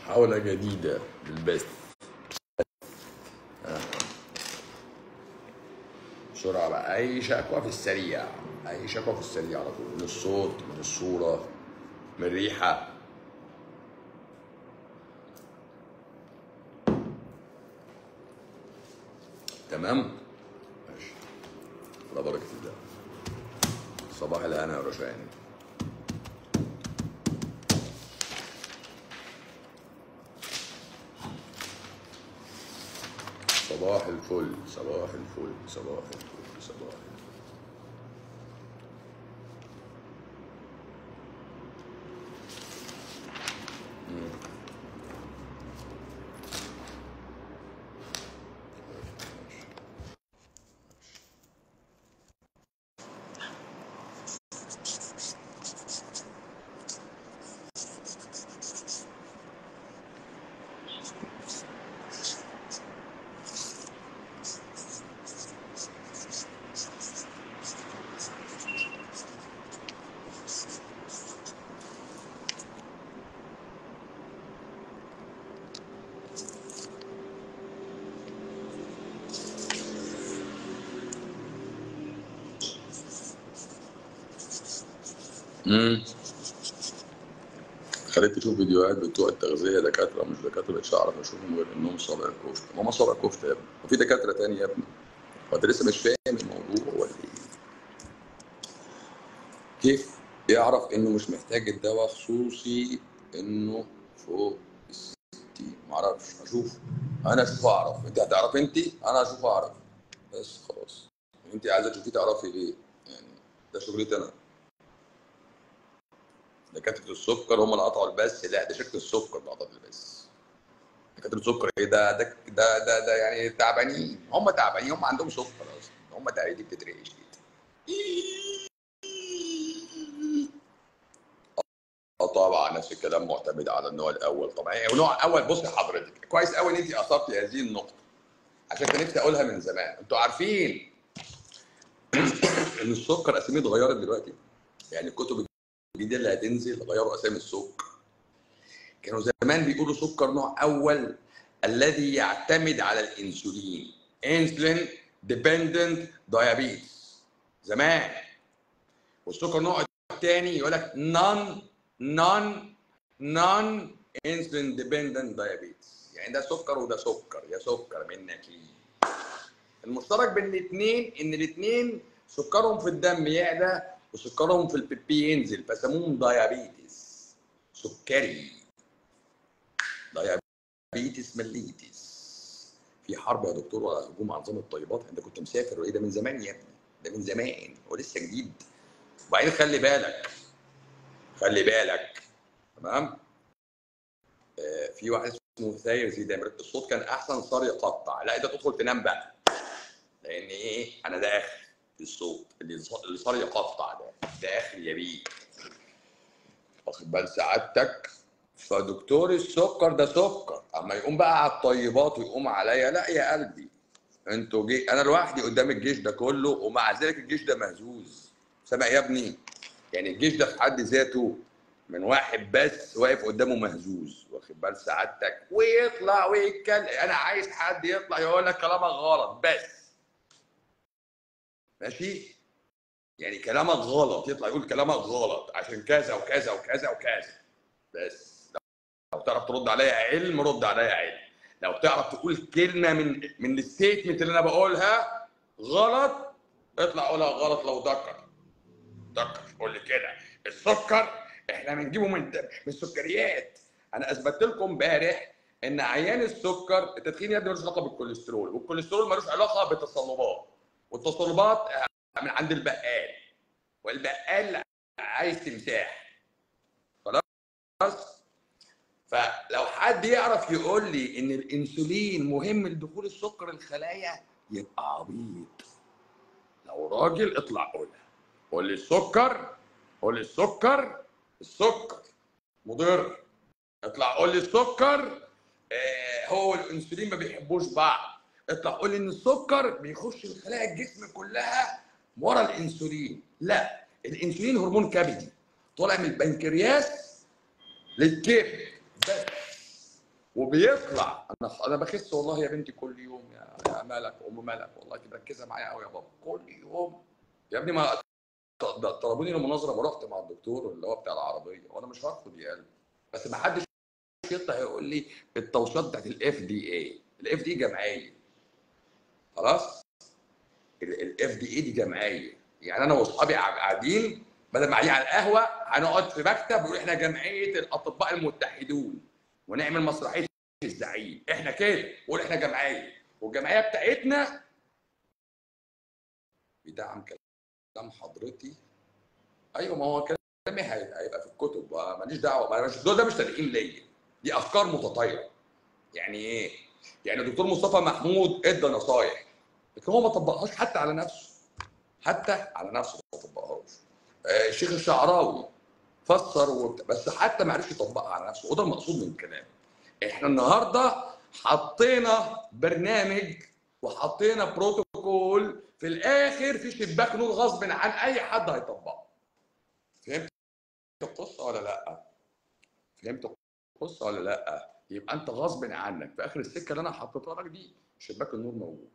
محاولة جديدة للبث بسرعة بقى أي شكوى في السريع أي شكوى في السريع على طول من الصوت من الصورة من الريحة تمام ماشي على بركة الله صباح الهنا يا رشاين صباح الفل صباح الفل صباح الفل صباح الفل امم خليت تشوف فيديوهات بتوع التغذية دكاترة مش دكاترة مش هعرف اشوفهم غير انهم صابع كفتة ماما صابع كفتة يا ابني وفي دكاترة تانية يا ابني وانت لسه مش فاهم الموضوع ولا ايه كيف يعرف انه مش محتاج الدواء خصوصي انه فوق الستين معرفش اشوف انا اشوف اعرف انت هتعرف انت انا اشوف اعرف بس خلاص انت عايزه تشوفي تعرفي ليه يعني ده شغلتي انا دكاتره السكر هم اللي قطعوا البث لا ده شركه السكر اللي قطعت البث دكاتره السكر ايه ده ده ده ده, ده يعني تعبانين هم تعبانين هم عندهم سكر اصلا هم تقريبا بتترعش كده اه طبعا نفس الكلام معتمد على النوع الاول طبعا يعني النوع الاول بص يا حضرتك كويس قوي ان انت اثرتي هذه النقطه عشان كان نفسي اقولها من زمان انتوا عارفين ان السكر اساميه اتغيرت دلوقتي يعني الكتب الجديده اللي هتنزل غيروا اسامي السكر كانوا زمان بيقولوا سكر نوع اول الذي يعتمد على الانسولين انسولين ديبندنت دايابيتس زمان والسكر نوع الثاني يقول لك نون نون نون انسولين ديبندنت دايابيتس يعني ده سكر وده سكر يا سكر منك ليه المشترك بين الاثنين ان الاثنين سكرهم في الدم يعلى وسكرهم في البيبي ينزل فسموهم دايابيتس سكري دايابيتس مليتس في حرب يا دكتور ولا هجوم على نظام الطيبات انت كنت مسافر وايه ده من زمان يا ابني ده من زمان هو لسه جديد وبعدين خلي بالك خلي بالك تمام آه في واحد اسمه ثاير زيدان الصوت كان احسن صار يقطع لا انت تدخل تنام بقى لان ايه انا داخل في الصوت اللي اللي صار يقطع ده داخل يا بيه واخد بال سعادتك فدكتور السكر ده سكر اما يقوم بقى على الطيبات ويقوم عليا لا يا قلبي انتوا جي انا لوحدي قدام الجيش ده كله ومع ذلك الجيش ده مهزوز سامع يا ابني يعني الجيش ده في حد ذاته من واحد بس واقف قدامه مهزوز واخد بال سعادتك ويطلع ويتكلم انا عايز حد يطلع يقول لك كلامك غلط بس ماشي يعني كلامك غلط يطلع يقول كلامك غلط عشان كذا وكذا وكذا وكذا بس لو تعرف ترد عليا علم رد عليا علم لو تعرف تقول كلمه من من الستيتمنت اللي انا بقولها غلط اطلع قولها غلط لو ذكر ذكر قول لي كده السكر احنا بنجيبه من من السكريات انا اثبتت لكم امبارح ان عيان السكر التدخين يا ابني ملوش علاقه بالكوليسترول والكوليسترول ملوش علاقه بالتصلبات والتصلبات من عند البقال والبقال عايز تمساح خلاص فلو حد يعرف يقول لي ان الانسولين مهم لدخول السكر الخلايا يبقى عبيط لو راجل اطلع قولها قول لي السكر قول لي السكر السكر مضر اطلع قول لي السكر آه هو الانسولين ما بيحبوش بعض اطلع قول لي ان السكر بيخش الخلايا الجسم كلها ورا الانسولين لا الانسولين هرمون كبدي طالع من البنكرياس للكبد بس وبيطلع انا انا بخس والله يا بنتي كل يوم يا, يا ملك ام ملك والله انت مركزه معايا قوي يا بابا كل يوم يا ابني ما ط- طلبوني للمناظره ما رحت مع الدكتور اللي هو بتاع العربيه وانا مش هرفض يا قلبي بس ما حدش يطلع يقول لي التوصيات بتاعت الاف دي اي الاف دي جمعيه خلاص الاف دي اي دي جمعيه يعني انا واصحابي قاع- قاعدين بدل ما قاعدين على القهوه هنقعد في مكتب ونقول احنا جمعيه الاطباء المتحدون ونعمل مسرحيه الزعيم احنا كده نقول احنا جمعيه والجمعيه بتاعتنا بيدعم كلام حضرتي ايوه ما هو كلامي هي- هيبقى في الكتب آه، ماليش دعوه ما أنا مش دول ده مش تدعيم ليا دي افكار متطايره يعني ايه؟ يعني الدكتور مصطفى محمود ادى نصايح لكن هو ما طبقهاش حتى على نفسه حتى على نفسه ما طبقهاش آه، الشيخ الشعراوي فسر وبت... بس حتى ما عرفش يطبقها على نفسه وده المقصود من الكلام احنا النهارده حطينا برنامج وحطينا بروتوكول في الاخر في شباك نور غصب عن اي حد هيطبقه فهمت القصه ولا لا فهمت القصه ولا لا يبقى انت غصب عنك في اخر السكه اللي انا حطيتها لك دي شباك النور موجود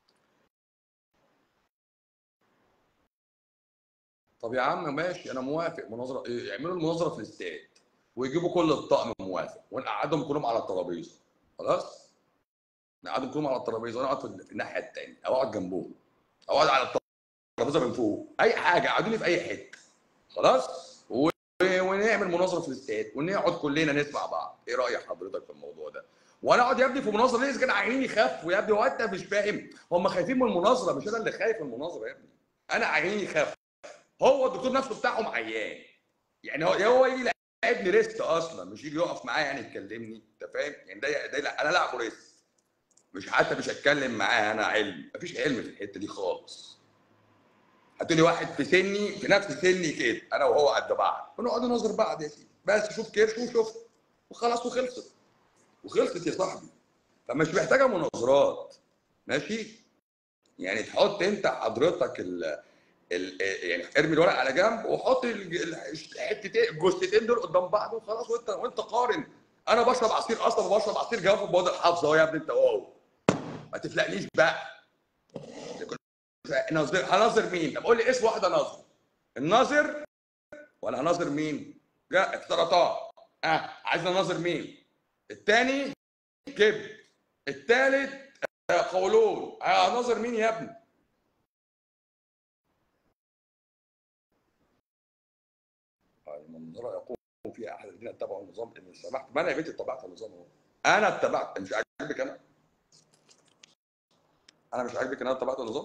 طب يا عم ماشي انا موافق مناظره إيه، يعملوا المناظره في الاستاد ويجيبوا كل الطقم موافق ونقعدهم كلهم على الترابيزه خلاص نقعدهم كلهم على الترابيزه وانا اقعد في الناحيه الثانيه او اقعد جنبهم او اقعد على الترابيزه من فوق اي حاجه قعدوني في اي حته خلاص و... ونعمل مناظره في الاستاد ونقعد كلنا نسمع بعض ايه راي حضرتك في الموضوع ده وانا اقعد يا ابني في مناظره ليه اذا كان عينين يخافوا يا ابني هو انت مش فاهم هم خايفين من المناظره مش انا اللي خايف من المناظره يا ابني انا عيني يخاف هو الدكتور نفسه بتاعهم عيان يعني هو هو يجي يلعبني ريست اصلا مش يجي يقف معايا يعني يكلمني انت فاهم يعني ده ده لا- انا لعبه ريست مش حتى مش هتكلم معاه انا علم مفيش علم في الحته دي خالص هتقولي واحد في سني في نفس سني كده انا وهو قد بعض ونقعد ننظر بعض يا سيدي بس شوف كرش وشوف وخلاص وخلصت وخلصت يا صاحبي فمش محتاجه مناظرات ماشي يعني تحط انت حضرتك ال ال يعني ارمي الورق على جنب وحط ال- ال- حتتين الجثتين دول قدام بعض وخلاص وانت وانت قارن انا بشرب عصير اصلا وبشرب عصير جوافه بواد الحافظه اهو يا ابني انت اهو ما تفلقنيش بقى ناظر هناظر مين؟ طب قول لي اسم واحده ناظر الناظر ولا هناظر مين؟ لا السرطان اه عايز ناظر مين؟ الثاني كبد الثالث آه، قولون آه، هناظر مين يا ابني؟ المنظره يقوم فيها احد الذين اتبعوا النظام ان سمحت ما انا يا بنتي اتبعت النظام اهو انا اتبعت مش عاجبك انا انا مش عاجبك ان انا اتبعت النظام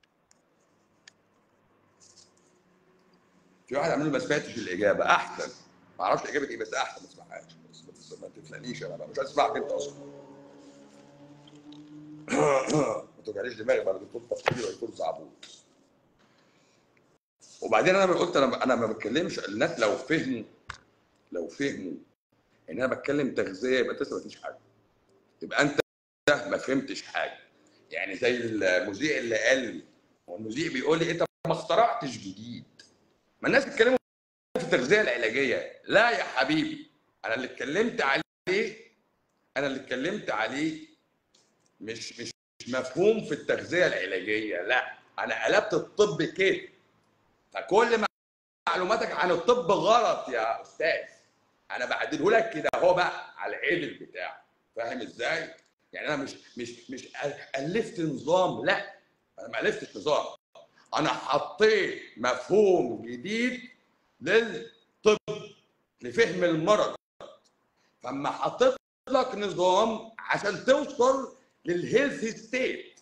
في واحد عامل لي ما سمعتش الاجابه احسن ما اعرفش اجابه ايه بس احسن ما اسمعهاش بس ما تس- ما تفلقنيش انا بقى مش عايز اسمعك انت اصلا ما توجعليش دماغي بقى دكتور تفكير ولا دكتور زعبوط وبعدين انا قلت انا انا ما بتكلمش الناس لو فهموا لو فهموا ان انا بتكلم تغذيه يبقى انت لسه ما فيش حاجه يبقى انت ما فهمتش حاجه يعني زي المذيع اللي قال لي هو المذيع بيقول لي انت ما اخترعتش جديد ما الناس بيتكلموا في التغذيه العلاجيه لا يا حبيبي انا اللي اتكلمت عليه انا اللي اتكلمت عليه مش مش مش مفهوم في التغذيه العلاجيه لا انا قلبت الطب كده فكل ما معلوماتك عن الطب غلط يا استاذ انا بعدله لك كده اهو بقى على العدل بتاعه فاهم ازاي؟ يعني انا مش مش مش الفت نظام لا انا ما الفتش نظام انا حطيت مفهوم جديد للطب لفهم المرض فاما حطيت لك نظام عشان توصل للهيلث ستيت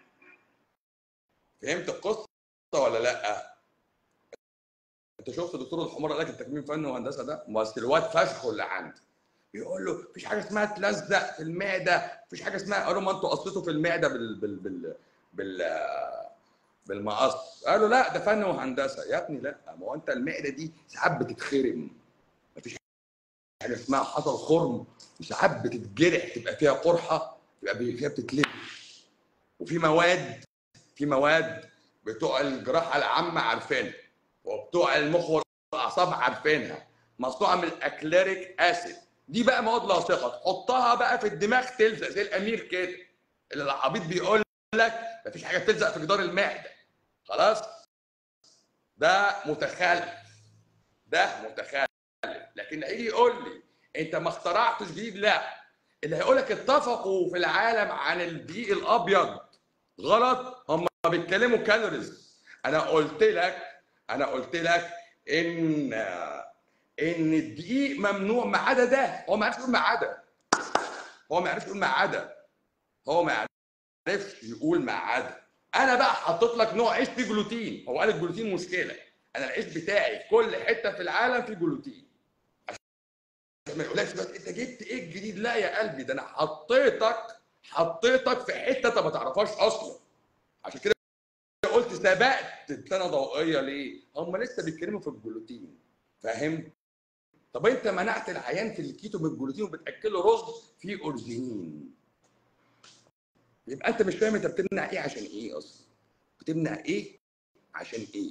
فهمت القصه ولا لا؟ انت شفت دكتور الحمار قال لك التكميم فن وهندسه ده بس الواد فشخه اللي عندي بيقول له مفيش حاجه اسمها تلزق في المعده مفيش حاجه اسمها قالوا ما انتوا قصيتوا في المعده بال بال بال بال بالمقص قالوا لا ده فن وهندسه يا ابني لا ما هو انت المعده دي ساعات بتتخرم مفيش حاجه اسمها حصل خرم وساعات بتتجرح تبقى فيها قرحه تبقى فيها بتتلف وفي مواد في مواد بتوع الجراحه العامه عارفينها وبتوع المخ والاعصاب عارفينها مصنوعه من الاكليريك اسيد دي بقى مواد لاصقه تحطها بقى في الدماغ تلزق زي الامير كده اللي العبيط بيقول لك مفيش حاجه بتلزق في جدار المعده خلاص ده متخلف ده متخلف لكن هيجي يقول لي انت ما اخترعتش جديد لا اللي هيقول لك اتفقوا في العالم عن الدقيق الابيض غلط هم بيتكلموا كالوريز انا قلت لك انا قلت لك ان ان الدقيق ممنوع ما عدا ده هو ما عرفش يقول ما عدا هو ما عرفش يقول ما عدا هو ما عرفش يقول ما عدا انا بقى حطيت لك نوع عيش فيه جلوتين هو قال الجلوتين مشكله انا العيش بتاعي في كل حته في العالم فيه جلوتين عشان ما يقولكش بس انت جبت ايه الجديد لا يا قلبي ده انا حطيتك حطيتك في حته انت ما تعرفهاش اصلا عشان كده قلت سبقت السنه ضوئيه ليه؟ هم لسه بيتكلموا في الجلوتين فاهم؟ طب انت منعت العيان في الكيتو بالجلوتين وبتاكله رز فيه اورزينين يبقى انت مش فاهم انت بتمنع ايه عشان ايه اصلا؟ بتمنع ايه عشان ايه؟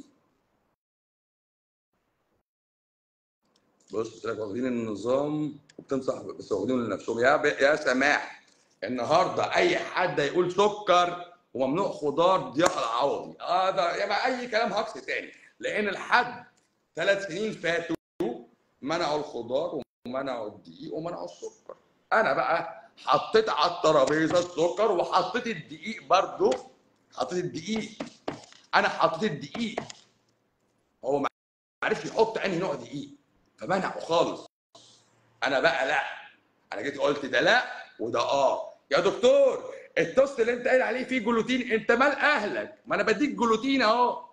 بص قلت لك واخدين النظام وبتنصح بس واخدينه لنفسهم يا ب... يا سماح النهارده اي حد يقول سكر وممنوع خضار ضياء العوضي اه ده يبقى اي كلام هكس تاني لان لحد ثلاث سنين فاتوا منعوا الخضار ومنعوا الدقيق ومنعوا السكر انا بقى حطيت على الترابيزه السكر وحطيت الدقيق برضو حطيت الدقيق انا حطيت الدقيق هو ما عرفش يحط انهي نوع دقيق فمنعه خالص انا بقى لا انا جيت قلت ده لا وده اه يا دكتور التوست اللي انت قايل عليه فيه جلوتين انت مال اهلك ما انا بديك جلوتين اهو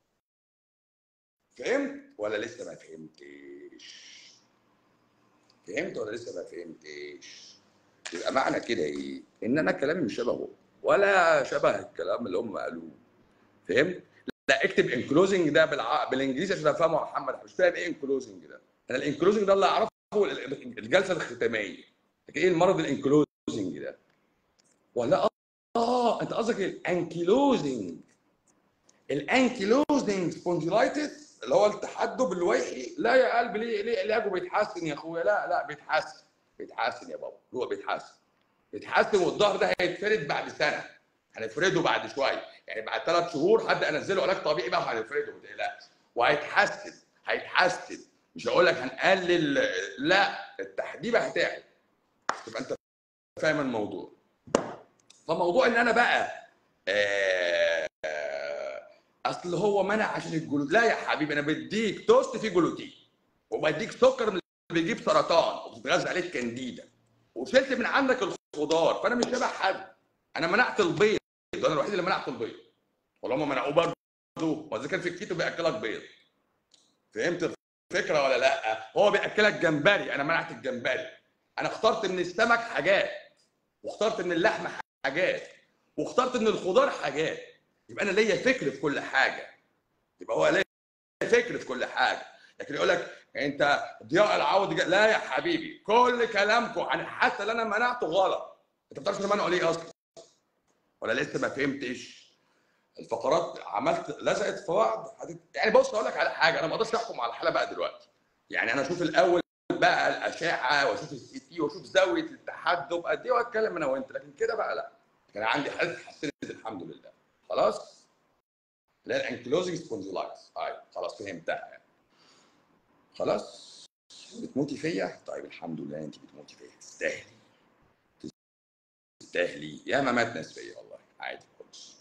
فهمت ولا لسه ما فهمتش فهمت ولا لسه ما فهمتش يبقى معنى كده ايه ان انا كلامي مش شبهه ولا شبه الكلام اللي هم قالوه فهمت لا اكتب انكلوزنج ده بالع... بالانجليزي عشان افهمه يا محمد مش فاهم ايه انكلوزنج ده انا الانكلوزنج ده اللي اعرفه الجلسه الختاميه لكن ايه المرض الانكلوزنج ده ولا اه انت قصدك الانكيلوزنج الانكيلوزنج سبونديلايتس اللي هو التحدب الويحي لا يا قلبي ليه ليه علاجه بيتحسن يا اخويا لا لا بيتحسن بيتحسن يا بابا هو بيتحسن بيتحسن والظهر ده هيتفرد بعد سنه هنفرده بعد شويه يعني بعد ثلاث شهور هبدا انزله علاج طبيعي بقى وهنفرده ما تقلقش وهيتحسن هيتحسن مش هقول لك هنقلل لا التحديبه هتعلى تبقى انت فاهم الموضوع فموضوع ان انا بقى آه آه اصل هو منع عشان الجلوتين لا يا حبيبي انا بديك توست فيه جلوتين وبديك سكر من اللي بيجيب سرطان وبتتغذى عليه كانديدا وشلت من عندك الخضار فانا مش شبه حد انا منعت البيض انا الوحيد اللي منعت البيض ولا هم منعوه برضه واذا كان في الكيتو بياكلك بيض فهمت الفكره ولا لا هو بياكلك جمبري انا منعت الجمبري انا اخترت من السمك حاجات واخترت من اللحم حاجات واخترت من الخضار حاجات يبقى انا ليا فكر في كل حاجه يبقى هو ليا فكر في كل حاجه لكن يقول لك انت ضياء العوض جا... لا يا حبيبي كل كلامكم عن حتى اللي انا منعته غلط انت ما بتعرفش انا منعه ليه اصلا ولا لسه ما فهمتش الفقرات عملت لزقت في بعض هتت... يعني بص اقول لك على حاجه انا ما اقدرش احكم على الحاله بقى دلوقتي يعني انا اشوف الاول بقى الاشعه واشوف السي تي واشوف زاويه التحدب قد ايه واتكلم انا وانت لكن كده بقى لا كان عندي حاله اتحسنت الحمد لله خلاص اللي هي الانكلوزنج سبونجولايتس اي خلاص فهمتها يعني. خلاص بتموتي فيا طيب الحمد لله انت بتموتي فيا تستاهلي تستاهلي يا ما مات ناس فيا والله عادي خالص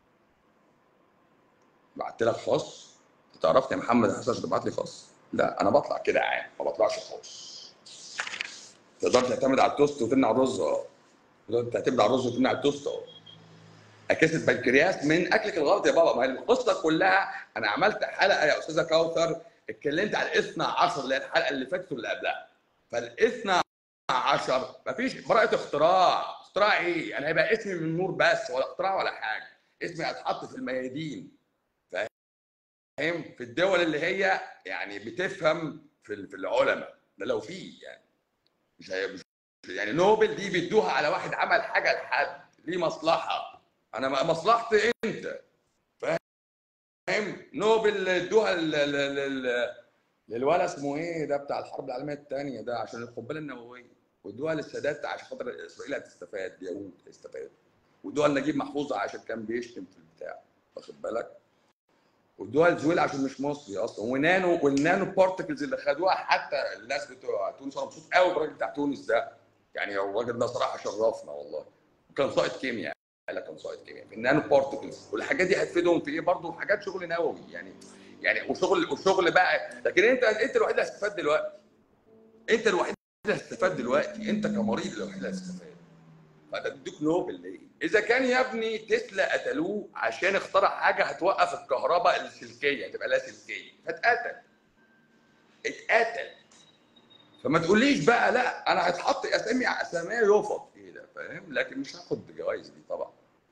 بعت لك خاص تعرفني يا محمد حسن تبعت لي خاص لا انا بطلع كده عام ما بطلعش خاص تقدر تعتمد على التوست وتمنع الرز اه تقدر تعتمد على الرز وتمنع التوست اه اكاسه بنكرياس من اكلك الغلط يا بابا ما هي القصه كلها انا عملت حلقه يا استاذه كوثر اتكلمت على الاثنى عشر اللي هي الحلقه اللي فاتت واللي قبلها فالاثنى عشر مفيش براءه اختراع اختراع ايه؟ انا هيبقى اسمي من نور بس ولا اختراع ولا حاجه اسمي هيتحط في الميادين فاهم في الدول اللي هي يعني بتفهم في في العلماء ده لو في يعني مش هي مش يعني نوبل دي بيدوها على واحد عمل حاجه لحد ليه مصلحه انا مصلحتي انت فاهم نوبل ادوها للولا اسمه ايه ده بتاع الحرب العالميه الثانيه ده عشان القنبله النوويه وادوها للسادات عشان خاطر اسرائيل هتستفاد اليهود هيستفادوا وادوها لنجيب محفوظ عشان كان بيشتم في البتاع واخد بالك وادوها لزويل عشان مش مصري اصلا ونانو والنانو بارتكلز اللي خدوها حتى الناس بتوع تونس انا مبسوط قوي بالراجل بتاع تونس ده يعني الراجل ده صراحه شرفنا والله كان ساقط كيمياء قال لك كان ساقط كيمياء في النانو بارتكلز والحاجات دي هتفيدهم في ايه برضه حاجات شغل نووي يعني يعني وشغل وشغل بقى لكن انت انت الوحيد اللي هتستفاد دلوقتي انت الوحيد اللي هتستفاد دلوقتي انت كمريض الوحيد اللي هتستفاد فهتديك نوبل ليه؟ اذا كان يا ابني تسلا قتلوه عشان اخترع حاجه هتوقف الكهرباء السلكيه تبقى لا سلكيه فاتقتل اتقتل فما تقوليش بقى لا انا هتحط اسامي اسامي يفض ايه ده فاهم لكن مش هاخد الجوائز دي طبعا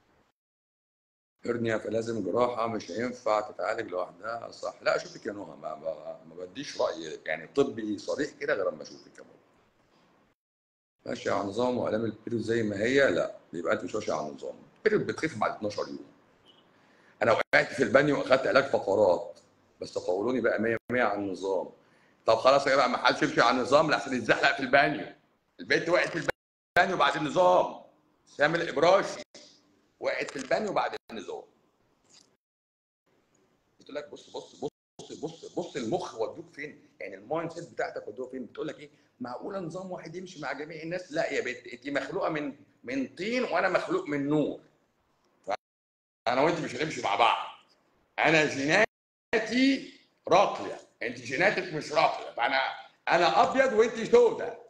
هرنيا فلازم جراحه مش هينفع تتعالج لوحدها صح لا اشوفك يا نهى ما, ما, ما بديش راي يعني طبي صريح كده غير لما اشوفك يا بابا ماشي على نظام والام البيريود زي ما هي لا يبقى انت مش ماشي على نظام البيريود بتخف بعد 12 يوم انا وقعت في البانيو واخدت علاج فقرات بس قولوني بقى 100 100 على النظام طب خلاص يا جماعه ما حدش يمشي على النظام لحسن يتزحلق في البانيو البنت وقعت في البانيو بعد النظام سامي الابراشي وقعت في البانيو بعد النظام قلت لك بص بص بص بص بص بص المخ ودوك فين يعني المايند سيت بتاعتك ودوك فين بتقول لك ايه معقوله نظام واحد يمشي مع جميع الناس لا يا بنت انت مخلوقه من من طين وانا مخلوق من نور انا وانت مش هنمشي مع بعض انا جيناتي راقيه انت جيناتك مش راقيه فانا انا ابيض وانت سوداء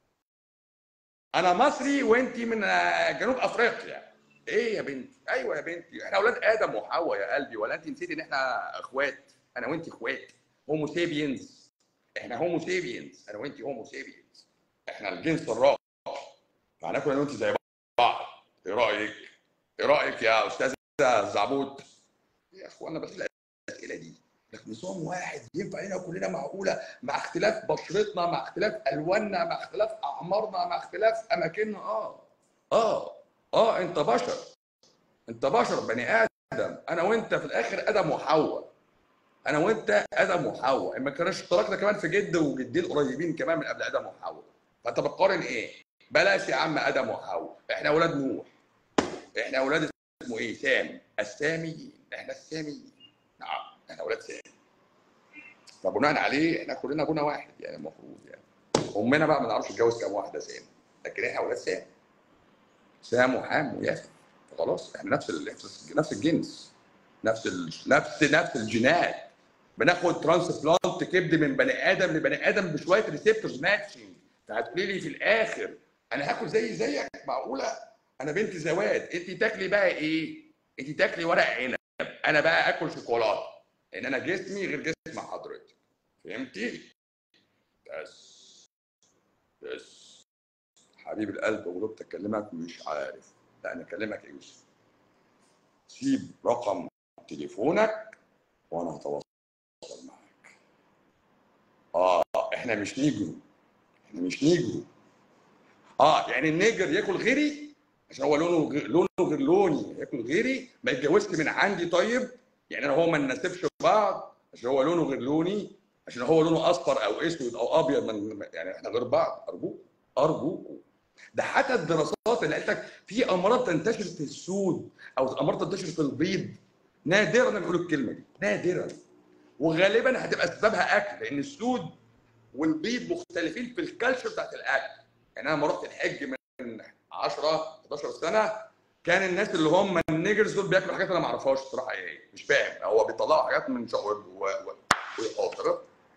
انا مصري وانت من جنوب افريقيا ايه يا بنتي ايوه يا بنتي احنا اولاد ادم وحواء يا قلبي ولا انت نسيتي ان احنا اخوات انا وانت اخوات هومو سيبينز احنا هومو سيبينز انا وانت هومو سيبينز احنا الجنس الراقي فهناكل انا وانت زي بعض ايه رايك ايه رايك يا استاذ زعبوت يا اخوانا بس الاسئله دي لكن نظام واحد ينفع لنا كلنا معقوله مع اختلاف بشرتنا مع اختلاف الواننا مع اختلاف اعمارنا مع اختلاف اماكننا اه اه اه انت بشر انت بشر بني ادم انا وانت في الاخر ادم وحواء انا وانت ادم وحواء ما كناش اشتركنا كمان في جد وجدين قريبين كمان من قبل ادم وحواء فانت بتقارن ايه بلاش يا عم ادم وحواء احنا اولاد نوح احنا اولاد اسمه ايه سام الساميين احنا الساميين نعم احنا اولاد سام فبناء عليه احنا كلنا ابونا واحد يعني المفروض يعني امنا بقى ما نعرفش نتجوز كام واحده سام لكن احنا اولاد سام سام وحام ويافا فخلاص احنا نفس ال... نفس الجنس نفس ال... نفس نفس الجينات بناخد ترانسبلانت كبد من بني ادم لبني ادم بشويه ريسبتورز ماتشنج فهتقولي لي في الاخر انا هاكل زي زيك معقوله انا بنت زواد انت تاكلي بقى ايه انت تاكلي ورق عنب انا بقى اكل شوكولاته لان انا جسمي غير جسم حضرتك فهمتي بس بس حبيب القلب وغلبت اكلمك مش عارف لا انا اكلمك يا يوسف سيب رقم تليفونك وانا هتواصل معاك اه احنا مش نيجرو احنا مش نيجرو اه يعني النيجر ياكل غيري عشان هو لونه غير لونه غير لوني ياكل غيري ما يتجوزش من عندي طيب يعني انا هو ما نناسبش بعض عشان هو لونه غير لوني عشان هو لونه اصفر او اسود او ابيض من يعني احنا غير بعض ارجوك ارجوك ده حتى الدراسات اللي قالت لك في امراض تنتشر في السود او امراض تنتشر في البيض نادرا بيقولوا الكلمه دي نادرا وغالبا هتبقى سببها اكل لان السود والبيض مختلفين في الكالتشر بتاعت الاكل يعني انا لما رحت الحج من 10 11 سنه كان الناس اللي هم النيجرز دول بياكلوا حاجات انا ما اعرفهاش الصراحه ايه مش فاهم هو بيطلعوا حاجات من شعور ويحطوا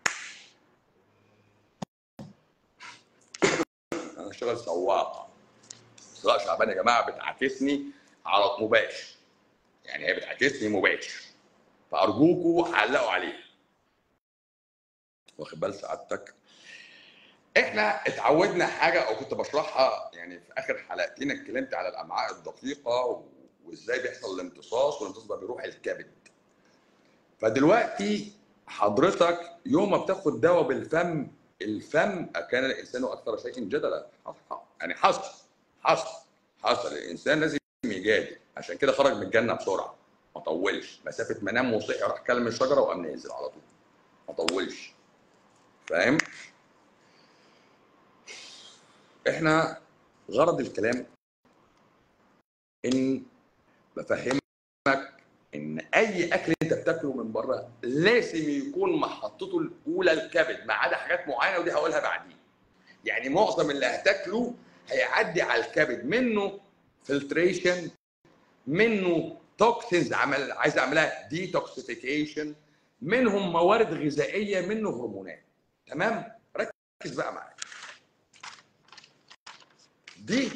انا اشتغل سواق سواق شعبان يا جماعه بتعاكسني على مباشر يعني هي بتعاكسني مباشر فارجوكوا علقوا عليها واخد بال سعادتك احنا اتعودنا حاجه او كنت بشرحها يعني في اخر حلقتين اتكلمت على الامعاء الدقيقه وازاي بيحصل الامتصاص والامتصاص ده بيروح الكبد فدلوقتي حضرتك يوم ما بتاخد دواء بالفم الفم كان الانسان اكثر شيء جدلا يعني حصل حصل حصل الانسان لازم يجادل عشان كده خرج من الجنه بسرعه ما طولش مسافه ما نام وصحي راح كلم الشجره وقام نازل على طول ما طولش فاهم احنا غرض الكلام ان بفهمك ان اي اكل انت بتاكله من بره لازم يكون محطته الاولى الكبد ما عدا حاجات معينه ودي هقولها بعدين يعني معظم اللي هتاكله هيعدي على الكبد منه فلتريشن منه توكسينز عمل عايز اعملها ديتوكسيفيكيشن منهم موارد غذائيه منه هرمونات تمام ركز بقى معايا دي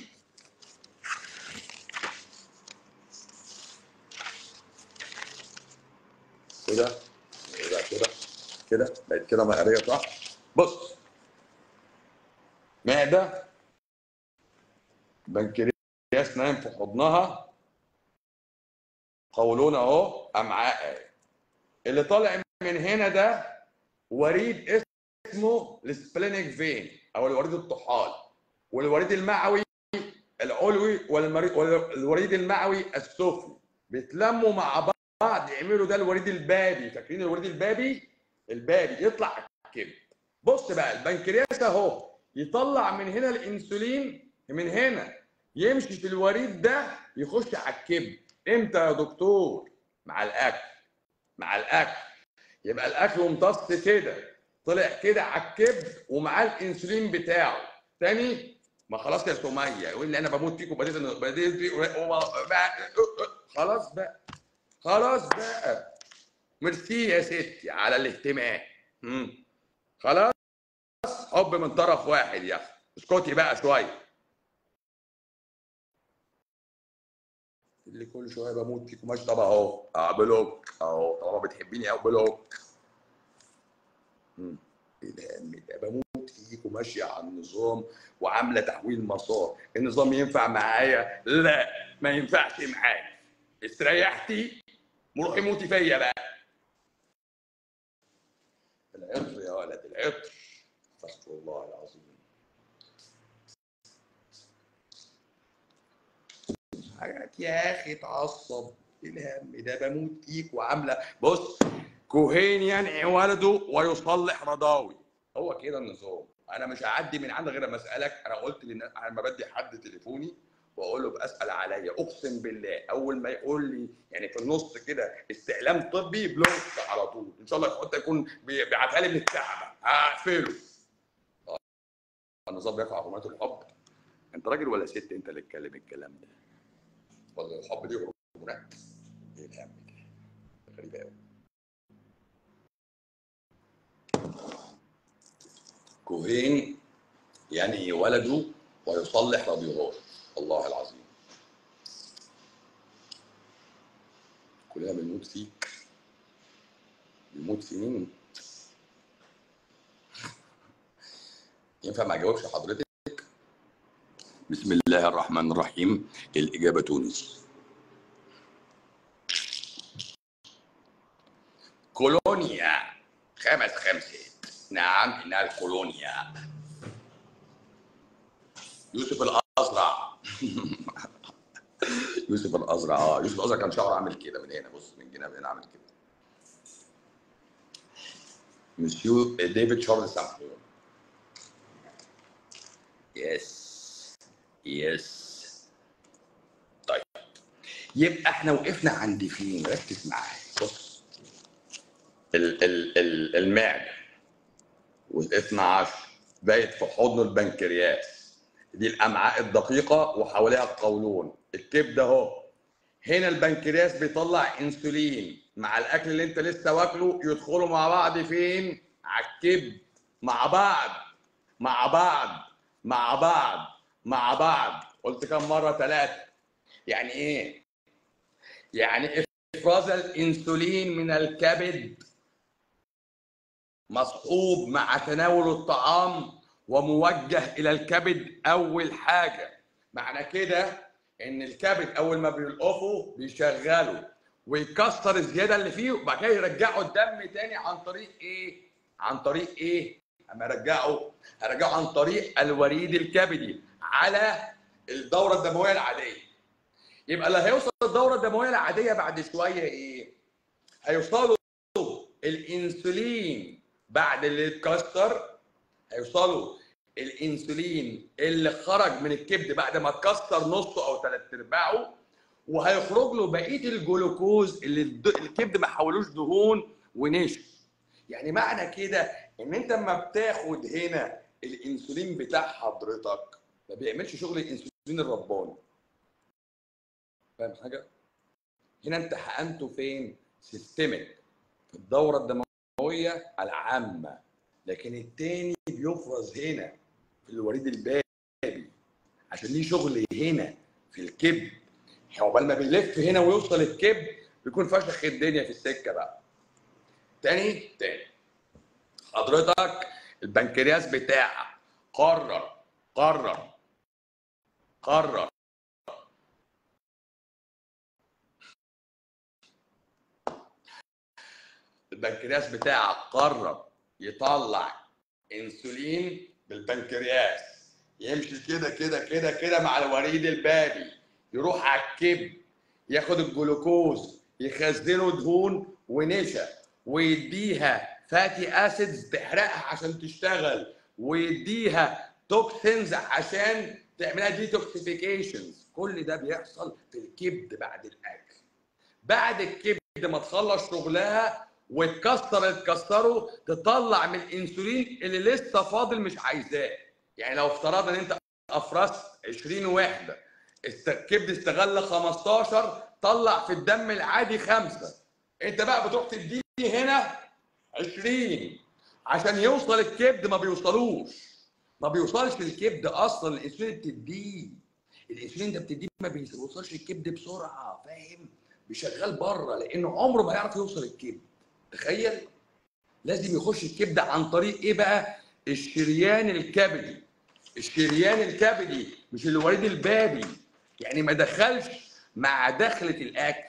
كده كده كده كده بقت كده مقريه صح بص معده بنكرياس نايم في حضنها قولون اهو امعاء اهي اللي طالع من هنا ده وريد اسمه السبلينيك فين او الوريد الطحال والوريد المعوي العلوي والمري- والوريد المعوي السفلي بيتلموا مع بعض يعملوا ده الوريد البابي فاكرين الوريد البابي البابي يطلع على الكبد بص بقى البنكرياس اهو يطلع من هنا الانسولين من هنا يمشي في الوريد ده يخش على الكبد امتى يا دكتور مع الاكل مع الاكل يبقى الاكل امتص كده طلع كده على الكبد ومعاه الانسولين بتاعه تاني ما خلاص يا سميه يقول لي انا بموت فيك وبديت بديت فيك بقى خلاص بقى خلاص بقى ميرسي يا ستي على الاهتمام مم. خلاص حب من طرف واحد يا اخي اسكتي بقى شويه اللي كل شويه بموت فيك وماشي طب اهو اه بلوك اهو طالما بتحبيني اهو بلوك مم. ايه ده يا أمي ده بموت فيك وماشيه على النظام وعامله تحويل مسار النظام ينفع معايا لا ما ينفعش معايا استريحتي روحي موتي فيا بقى العطر يا ولد العطر استغفر الله العظيم حاجات يا اخي تعصب ايه الهم ده بموت فيك وعامله بص كوهين ينعي ولده ويصلح رضاوي هو كده النظام انا مش هعدي من عندك غير لما اسالك انا قلت للناس انا لما بدي حد تليفوني واقول له بسال عليا اقسم بالله اول ما يقول لي يعني في النص كده استعلام طبي بلوك على طول ان شاء الله حتى يكون بي- بيبعتها لي من الكعبه هقفله آه، النظام بيقع هرمونات الحب انت راجل ولا ست انت اللي تتكلم الكلام ده ولا الحب دي هرمونات ايه الهم ده غريبه قوي كوهين يعني ولده ويصلح رضيعه الله العظيم كلنا بنموت فيك بيموت في مين ينفع ما اجاوبش حضرتك بسم الله الرحمن الرحيم الاجابه تونس كولونيا خمس خمسات نعم انها الكولونيا يوسف الازرع يوسف الازرع اه يوسف الازرع كان شعره عامل كده من هنا بص من جناب هنا عامل كده مسيو ديفيد شارلز سامبيون يس يس طيب يبقى احنا وقفنا عند فين ركز معايا بص ال ال ال المعده والاثنى عشر بايت في حضن البنكرياس دي الامعاء الدقيقه وحواليها القولون الكبد اهو هنا البنكرياس بيطلع انسولين مع الاكل اللي انت لسه واكله يدخلوا مع بعض فين على الكبد مع بعض مع بعض مع بعض مع بعض قلت كم مره ثلاثه يعني ايه يعني افراز الانسولين من الكبد مصحوب مع تناول الطعام وموجه الى الكبد اول حاجه معنى كده ان الكبد اول ما بيلقفه بيشغله ويكسر الزياده اللي فيه وبعد كده يرجعه الدم تاني عن طريق ايه عن طريق ايه اما ارجعه هرجعه عن طريق الوريد الكبدي على الدوره الدمويه العاديه يبقى اللي هيوصل الدوره الدمويه العاديه بعد شويه ايه هيوصلوا الانسولين بعد اللي اتكسر هيوصلوا الانسولين اللي خرج من الكبد بعد ما اتكسر نصه او ثلاث ارباعه وهيخرج له بقيه الجلوكوز اللي الد- الكبد ما حولوش دهون ونشف يعني معنى كده ان انت لما بتاخد هنا الانسولين بتاع حضرتك ما بيعملش شغل الانسولين الرباني فاهم حاجه هنا انت حقنته فين سيستمك في الدوره الدمويه العامه لكن التاني بيفرز هنا في الوريد البابي عشان ليه شغل هنا في الكبد عقبال ما بيلف هنا ويوصل الكبد بيكون فشخ الدنيا في السكه بقى تاني تاني حضرتك البنكرياس بتاعك قرر قرر قرر البنكرياس بتاعك قرر يطلع انسولين بالبنكرياس يمشي كده كده كده كده مع الوريد البابي يروح على الكبد ياخد الجلوكوز يخزنه دهون ونشا ويديها فاتي اسيدز تحرقها عشان تشتغل ويديها توكسينز عشان تعملها ديتوكسيفيكيشنز كل ده بيحصل في الكبد بعد الاكل بعد الكبد ما تخلص شغلها وتكسر اللي تكسره تطلع من الانسولين اللي لسه فاضل مش عايزاه يعني لو افترضنا ان انت افرزت 20 وحده است- الكبد استغل 15 طلع في الدم العادي خمسه انت بقى بتروح تديه هنا 20 عشان يوصل الكبد ما بيوصلوش ما بيوصلش للكبد اصلا الانسولين بتديه الانسولين ده بتديه ما بيوصلش الكبد بسرعه فاهم بيشغل بره لانه عمره ما يعرف يوصل الكبد تخيل لازم يخش الكبد عن طريق ايه بقى الشريان الكبدي الشريان الكبدي مش الوريد البابي يعني ما دخلش مع دخلة الاكل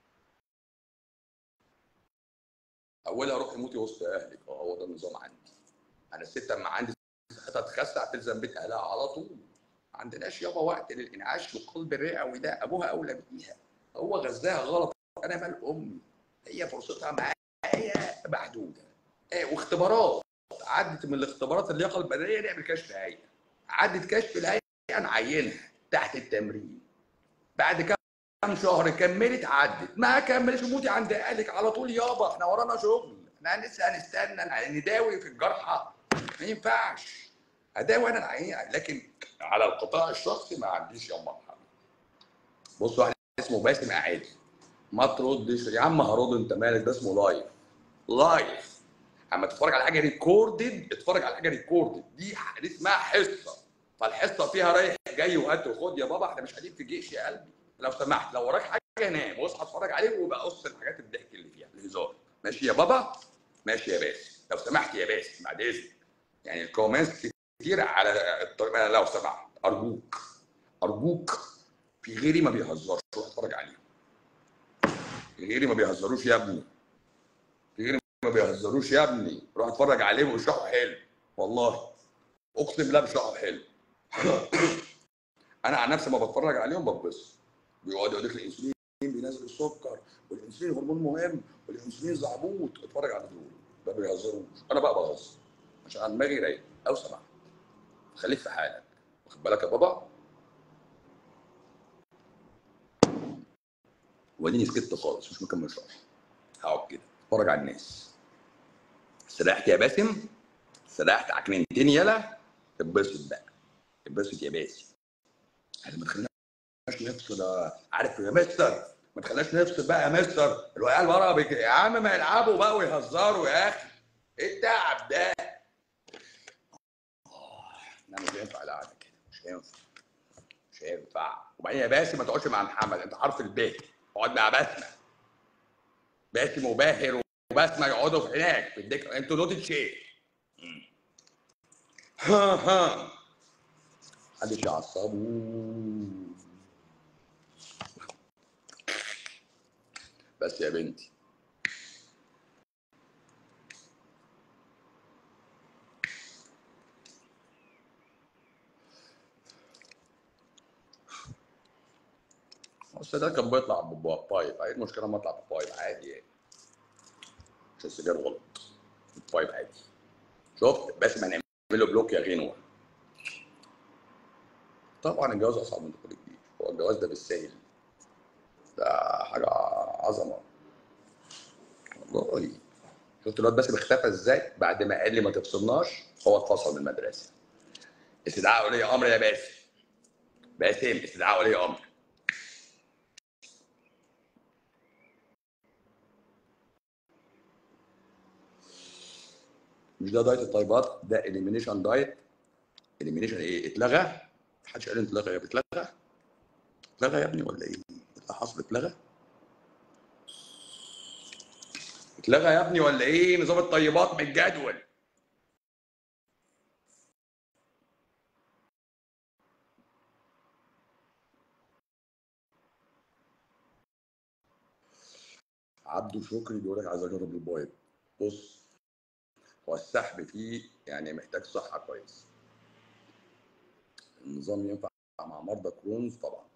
اولها روحي موتي وسط اهلك اه هو ده النظام عندي انا الست اما عندي صحتها تخسع تلزم بيت اهلها على طول ما عندناش يابا وقت للانعاش والقلب الرئوي ده ابوها اولى بيها هو غذاها غلط انا مال امي هي فرصتها معايا محدوده ايه واختبارات عدت من الاختبارات اللياقه البدنيه نعمل كشف هيئه عدت كشف الهيئه نعينها تحت التمرين بعد كام شهر كملت عدت ما كملش موتي عند اهلك على طول يابا احنا ورانا شغل احنا لسه هنستنى نداوي في الجرحى ما ينفعش اداوي انا العيان لكن على القطاع الشخصي ما عنديش يا مرحبا بص واحد اسمه باسم قاعد ما تردش يا عم هرد انت مالك ده اسمه لايف لايف اما تتفرج على حاجه ريكوردد اتفرج على حاجه ريكوردد دي دي اسمها حصه فالحصه فيها رايح جاي وهات وخد يا بابا احنا مش قاعدين في جيش يا قلبي لو سمحت لو وراك حاجه نام واصحى اتفرج عليه وبقى قص الحاجات الضحك اللي فيها الهزار ماشي يا بابا ماشي يا باسم لو سمحت يا باسم بعد اذنك يعني الكومنتس كتير على الطريقه لو سمحت ارجوك ارجوك في غيري ما بيهزرش روح اتفرج عليهم في غيري ما بيهزروش يا ابني في غيري ما بيهزروش يا ابني روح اتفرج عليهم وشرحوا حلو والله اقسم بالله بشرحوا حلو انا عن نفسي ما بتفرج عليهم بتبسط بيقعد يقول لك الانسولين بينزل السكر والانسولين هرمون مهم والانسولين زعبوط اتفرج على دول ما بيهزروش انا بقى بهزر عشان دماغي رايق لو سمحت خليك في حالك واخد بالك يا بابا واديني سكت خالص مش مكمل شرح هقعد كده اتفرج على الناس سرحت يا باسم سرحت عكننتين يلا اتبسط بقى اتبسط يا باسم يعني ما تخليناش نفصل يا- عارف يا مستر ما تخليناش نفصل بقى يا مستر العيال ورا بيك... يا عم ما يلعبوا بقى ويهزروا يا اخي ايه التعب ده؟ آه، لا مش هينفع القعده كده مش هينفع مش هينفع وبعدين يا باسم ما تقعدش مع محمد انت حرف الب اقعد مع بسمه باسم وباهر وبسمه يقعدوا في هناك في الدك انتوا نوتة شيء ها ها محدش يعصبوا بس يا بنتي بس ده كان بيطلع ببايب ايه المشكله لما اطلع ببايب عادي يعني عشان السجاير غلط البايب عادي شفت بس ما نعمل له بلوك يا غنوه طبعا الجواز اصعب من دخول الجيش هو الجواز ده بالسهل ده حاجه عظمه والله شفت الواد باسم اختفى ازاي بعد ما قال لي ما تفصلناش هو اتفصل من المدرسه استدعاء ولي امر يا باسم باسم استدعاء ولي امر مش ده دايت الطيبات ده اليمينيشن دايت اليمينيشن ايه اتلغى محدش قال انت اتلغى يا اتلغى اتلغى يا ابني ولا ايه اللي حصل اتلغى اتلغى يا ابني ولا ايه نظام الطيبات من الجدول عبده شكري بيقول لك عايز اجرب البايب بص هو السحب فيه يعني محتاج صحه كويس النظام ينفع مع مرضى كرونز طبعا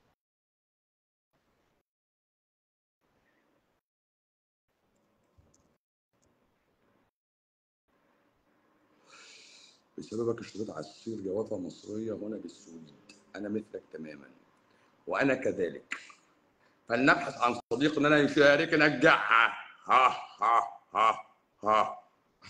بسببك اشتريت عصير جوافه مصريه هنا بالسويد انا مثلك تماما وانا كذلك فلنبحث عن صديق لنا يشاركنا الجعه ها ها ها ها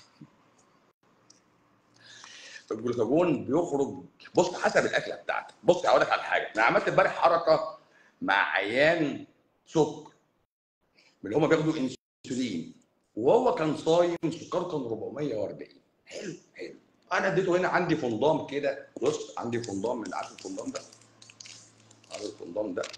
الجلوكاجون بيخرج بص حسب الاكله بتاعتك بص هقول لك على حاجه انا عملت امبارح حركه مع عيان سكر من اللي هم بياخدوا انسولين وهو كان صايم سكره كان 440 حلو حلو انا اديته هنا عندي فندام كده بص عندي فندام من عارف الفندام ده عارف الفندام ده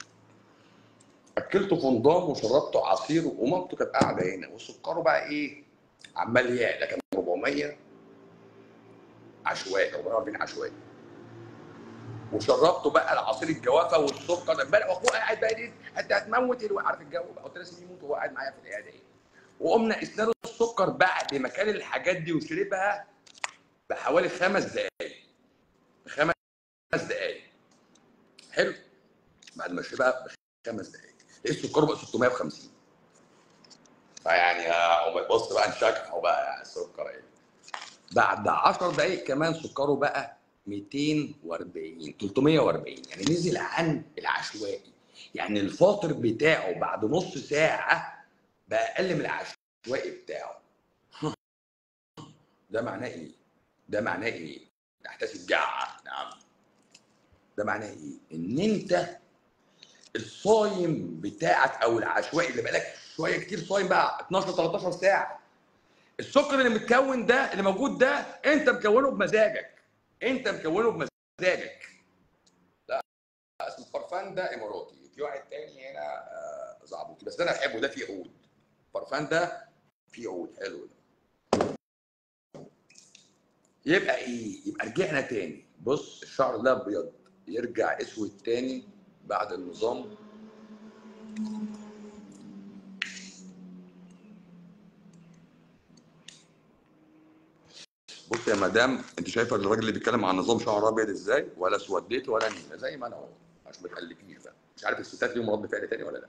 اكلته فندام وشربته عصير ومامته كانت قاعده هنا وسكره بقى ايه عمال يعلى كان 400 عشوائي 440 عشوائي وشربته بقى العصير الجوافه والسكر امبارح واخوه قاعد بقى ايه انت هتموت الو عارف الجو بقى قلت له سيبيه يموت وهو قاعد معايا في العياده ايه وقمنا قسنا له السكر بعد ما كان الحاجات دي وشربها بحوالي خمس دقائق خمس دقائق حلو بعد ما شربها بخمس دقائق لقيت سكره بقى 650 فيعني آه، بص بقى نشكح بقى السكر ايه بعد 10 دقائق كمان سكره بقى 240 340 يعني نزل عن العشوائي يعني الفاطر بتاعه بعد نص ساعه بقى اقل من العشوائي بتاعه ده معناه ايه؟ ده معناه ايه؟ نحتسب جعه نعم ده معناه ايه؟ ان انت الصايم بتاعك او العشوائي اللي بقالك شويه كتير صايم بقى 12 13 ساعه السكر اللي متكون ده اللي موجود ده انت مكونه بمزاجك انت مكونه بمزاجك لا اسمه برفان ده اماراتي في واحد تاني هنا آه، زعبوطي بس ده انا بحبه ده فيه عود برفان ده فيه عود حلو ده يبقى ايه يبقى رجعنا تاني بص الشعر ده ابيض يرجع اسود تاني بعد النظام بص يا مدام انت شايفه الراجل اللي بيتكلم عن نظام شعر ابيض ازاي ولا سوديت ولا نيله زي ما انا اهو عشان ما تقلقيش بقى مش عارف الستات ليهم رد فعل تاني ولا لا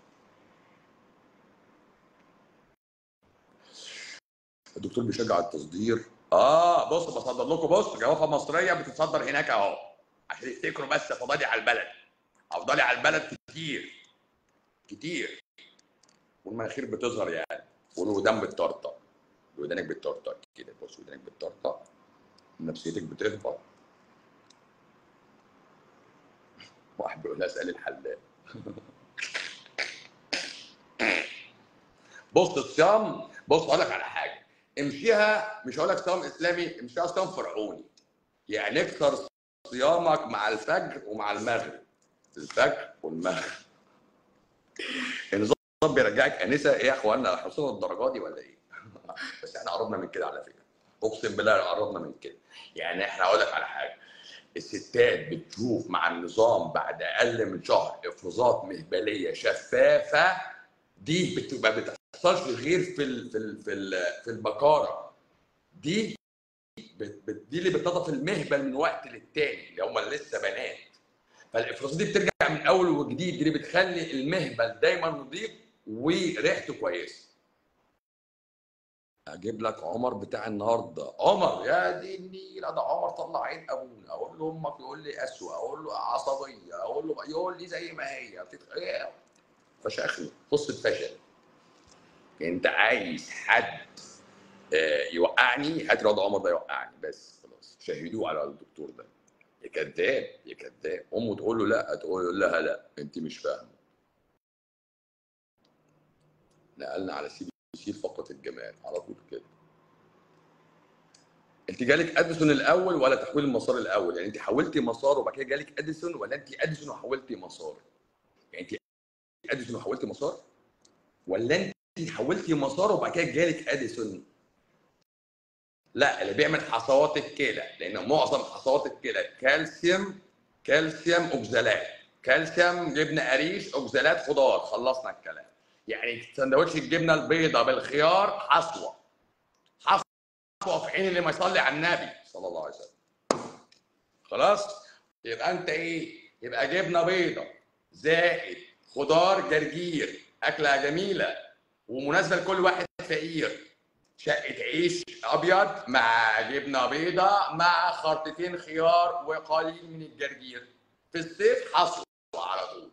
الدكتور بيشجع التصدير اه بص بصدر لكم بص جوافه مصريه بتتصدر هناك اهو عشان يفتكروا بس فضلي على البلد افضلي على البلد كتير كتير والمناخير بتظهر يعني والودان بتطرطق ودانك بتطرطق كده بص ودانك بتطرطق نفسيتك بتهبط واحد بيقول لها اسال الحلاق بص الصيام بص اقول لك على حاجه امشيها مش هقول لك صيام اسلامي امشيها صيام فرعوني يعني اكثر صيامك مع الفجر ومع المغرب الفجر والمغرب النظام بيرجعك انسه ايه يا اخوانا احنا وصلنا للدرجه دي ولا ايه؟ بس احنا قربنا من كده على فكره اقسم بالله قربنا من كده يعني احنا هقول لك على حاجه الستات بتشوف مع النظام بعد اقل من شهر افرازات مهبليه شفافه دي بتبقى بتحصلش غير في ال في ال في ال في البكاره دي بت بت دي اللي بتضعف المهبل من وقت للتاني اللي هم لسه بنات فالافرازات دي بترجع من اول وجديد دي اللي بتخلي المهبل دايما نظيف وريحته كويسه اجيب لك عمر بتاع النهارده عمر يا دي النيله ده عمر طلع عين ابونا اقول له امك يقول لي اسوء اقول له عصبيه اقول له يقول لي زي ما هي بتتخ... إيه؟ فشخني قصه فشل انت عايز حد آه، يوقعني هات الواد عمر ده يوقعني بس خلاص شهدوه على الدكتور ده يا كذاب يا كذاب امه تقول له لا تقول لها لا انت مش فاهمه نقلنا على سي بي سي فقط الجمال على طول كده انت جالك اديسون الاول ولا تحويل المسار الاول يعني انت حولتي مسار وبعد كده جالك اديسون ولا انت اديسون وحولتي مسار يعني انت اديسون وحولتي مسار ولا انت حولتي مسار وبعد كده جالك اديسون لا اللي بيعمل حصوات الكلى لان معظم حصوات الكلى كالسيوم كالسيوم اوكزالات كالسيوم جبنه قريش اوكزالات خضار خلصنا الكلام يعني سندوتش الجبنه البيضاء بالخيار حصوه حصوه في حين اللي ما يصلي على النبي صلى الله عليه وسلم خلاص يبقى انت ايه يبقى جبنه بيضاء زائد خضار جرجير اكله جميله ومناسبه لكل واحد فقير شقه عيش ابيض مع جبنه بيضاء مع خرطتين خيار وقليل من الجرجير في الصيف حصوه على طول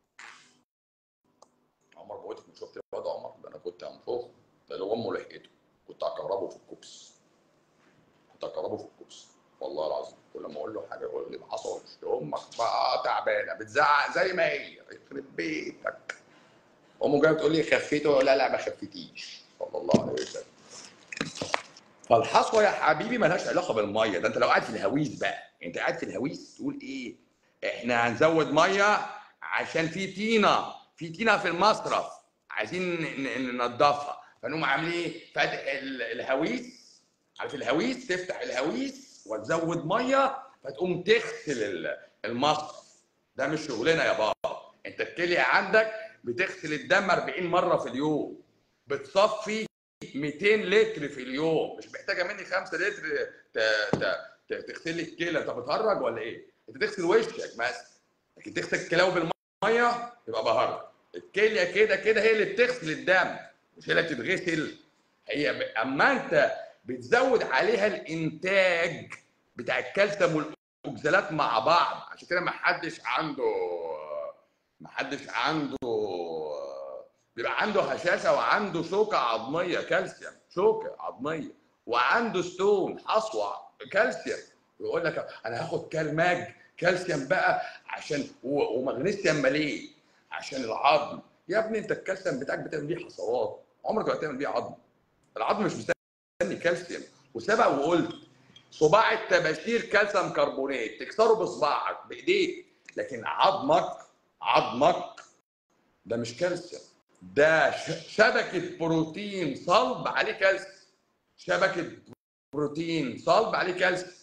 عمر بقولك مش شفت الواد عمر ده انا كنت هنفخه ده لو امه لحقته كنت هكربه في الكوبس كنت هكربه في الكوبس والله العظيم كل ما اقول له حاجه يقول لي ما حصلش امك بقى تعبانه بتزعق زي ما هي يخرب بيتك امه جايه بتقول لي خفيته لا لا ما خفتيش صلى الله عليه وسلم فالحصوه يا حبيبي ملهاش علاقه بالميه ده انت لو قاعد في الهويس بقى انت قاعد في الهويس تقول ايه احنا هنزود ميه عشان في طينه في طينه في المصرف عايزين ننضفها فنقوم عاملين ايه فاتح الهويس عارف الهويس تفتح الهويس وتزود ميه فتقوم تغسل المصرف ده مش شغلنا يا بابا انت الكليه عندك بتغسل الدم 40 مره في اليوم بتصفي 200 لتر في اليوم مش محتاجه مني 5 لتر تغسل لي الكلى انت بتهرج ولا ايه؟ انت تغسل وشك مثلا لكن تغسل الكلاوي بالميه يبقى بهرج الكليه كده كده هي اللي بتغسل الدم مش هي اللي بتتغسل هي ب... اما انت بتزود عليها الانتاج بتاع الكالسيوم والاوكسالات مع بعض عشان كده ما حدش عنده ما حدش عنده بيبقى عنده هشاشه وعنده شوكه عظميه كالسيوم شوكه عظميه وعنده ستون حصوه كالسيوم ويقول لك انا هاخد كالماج كالسيوم بقى عشان ومغنيسيوم ماليه عشان العظم يا ابني انت الكالسيوم بتاعك بتعمل بيه حصوات عمرك ما هتعمل بيه عظم العظم مش مستني كالسيوم وسبق وقلت صباع التباشير كالسيوم كربونات تكسره بصباعك بايديك لكن عظمك عظمك ده مش كالسيوم ده شبكه بروتين صلب عليه كالسيوم شبكه بروتين صلب عليه كالسيوم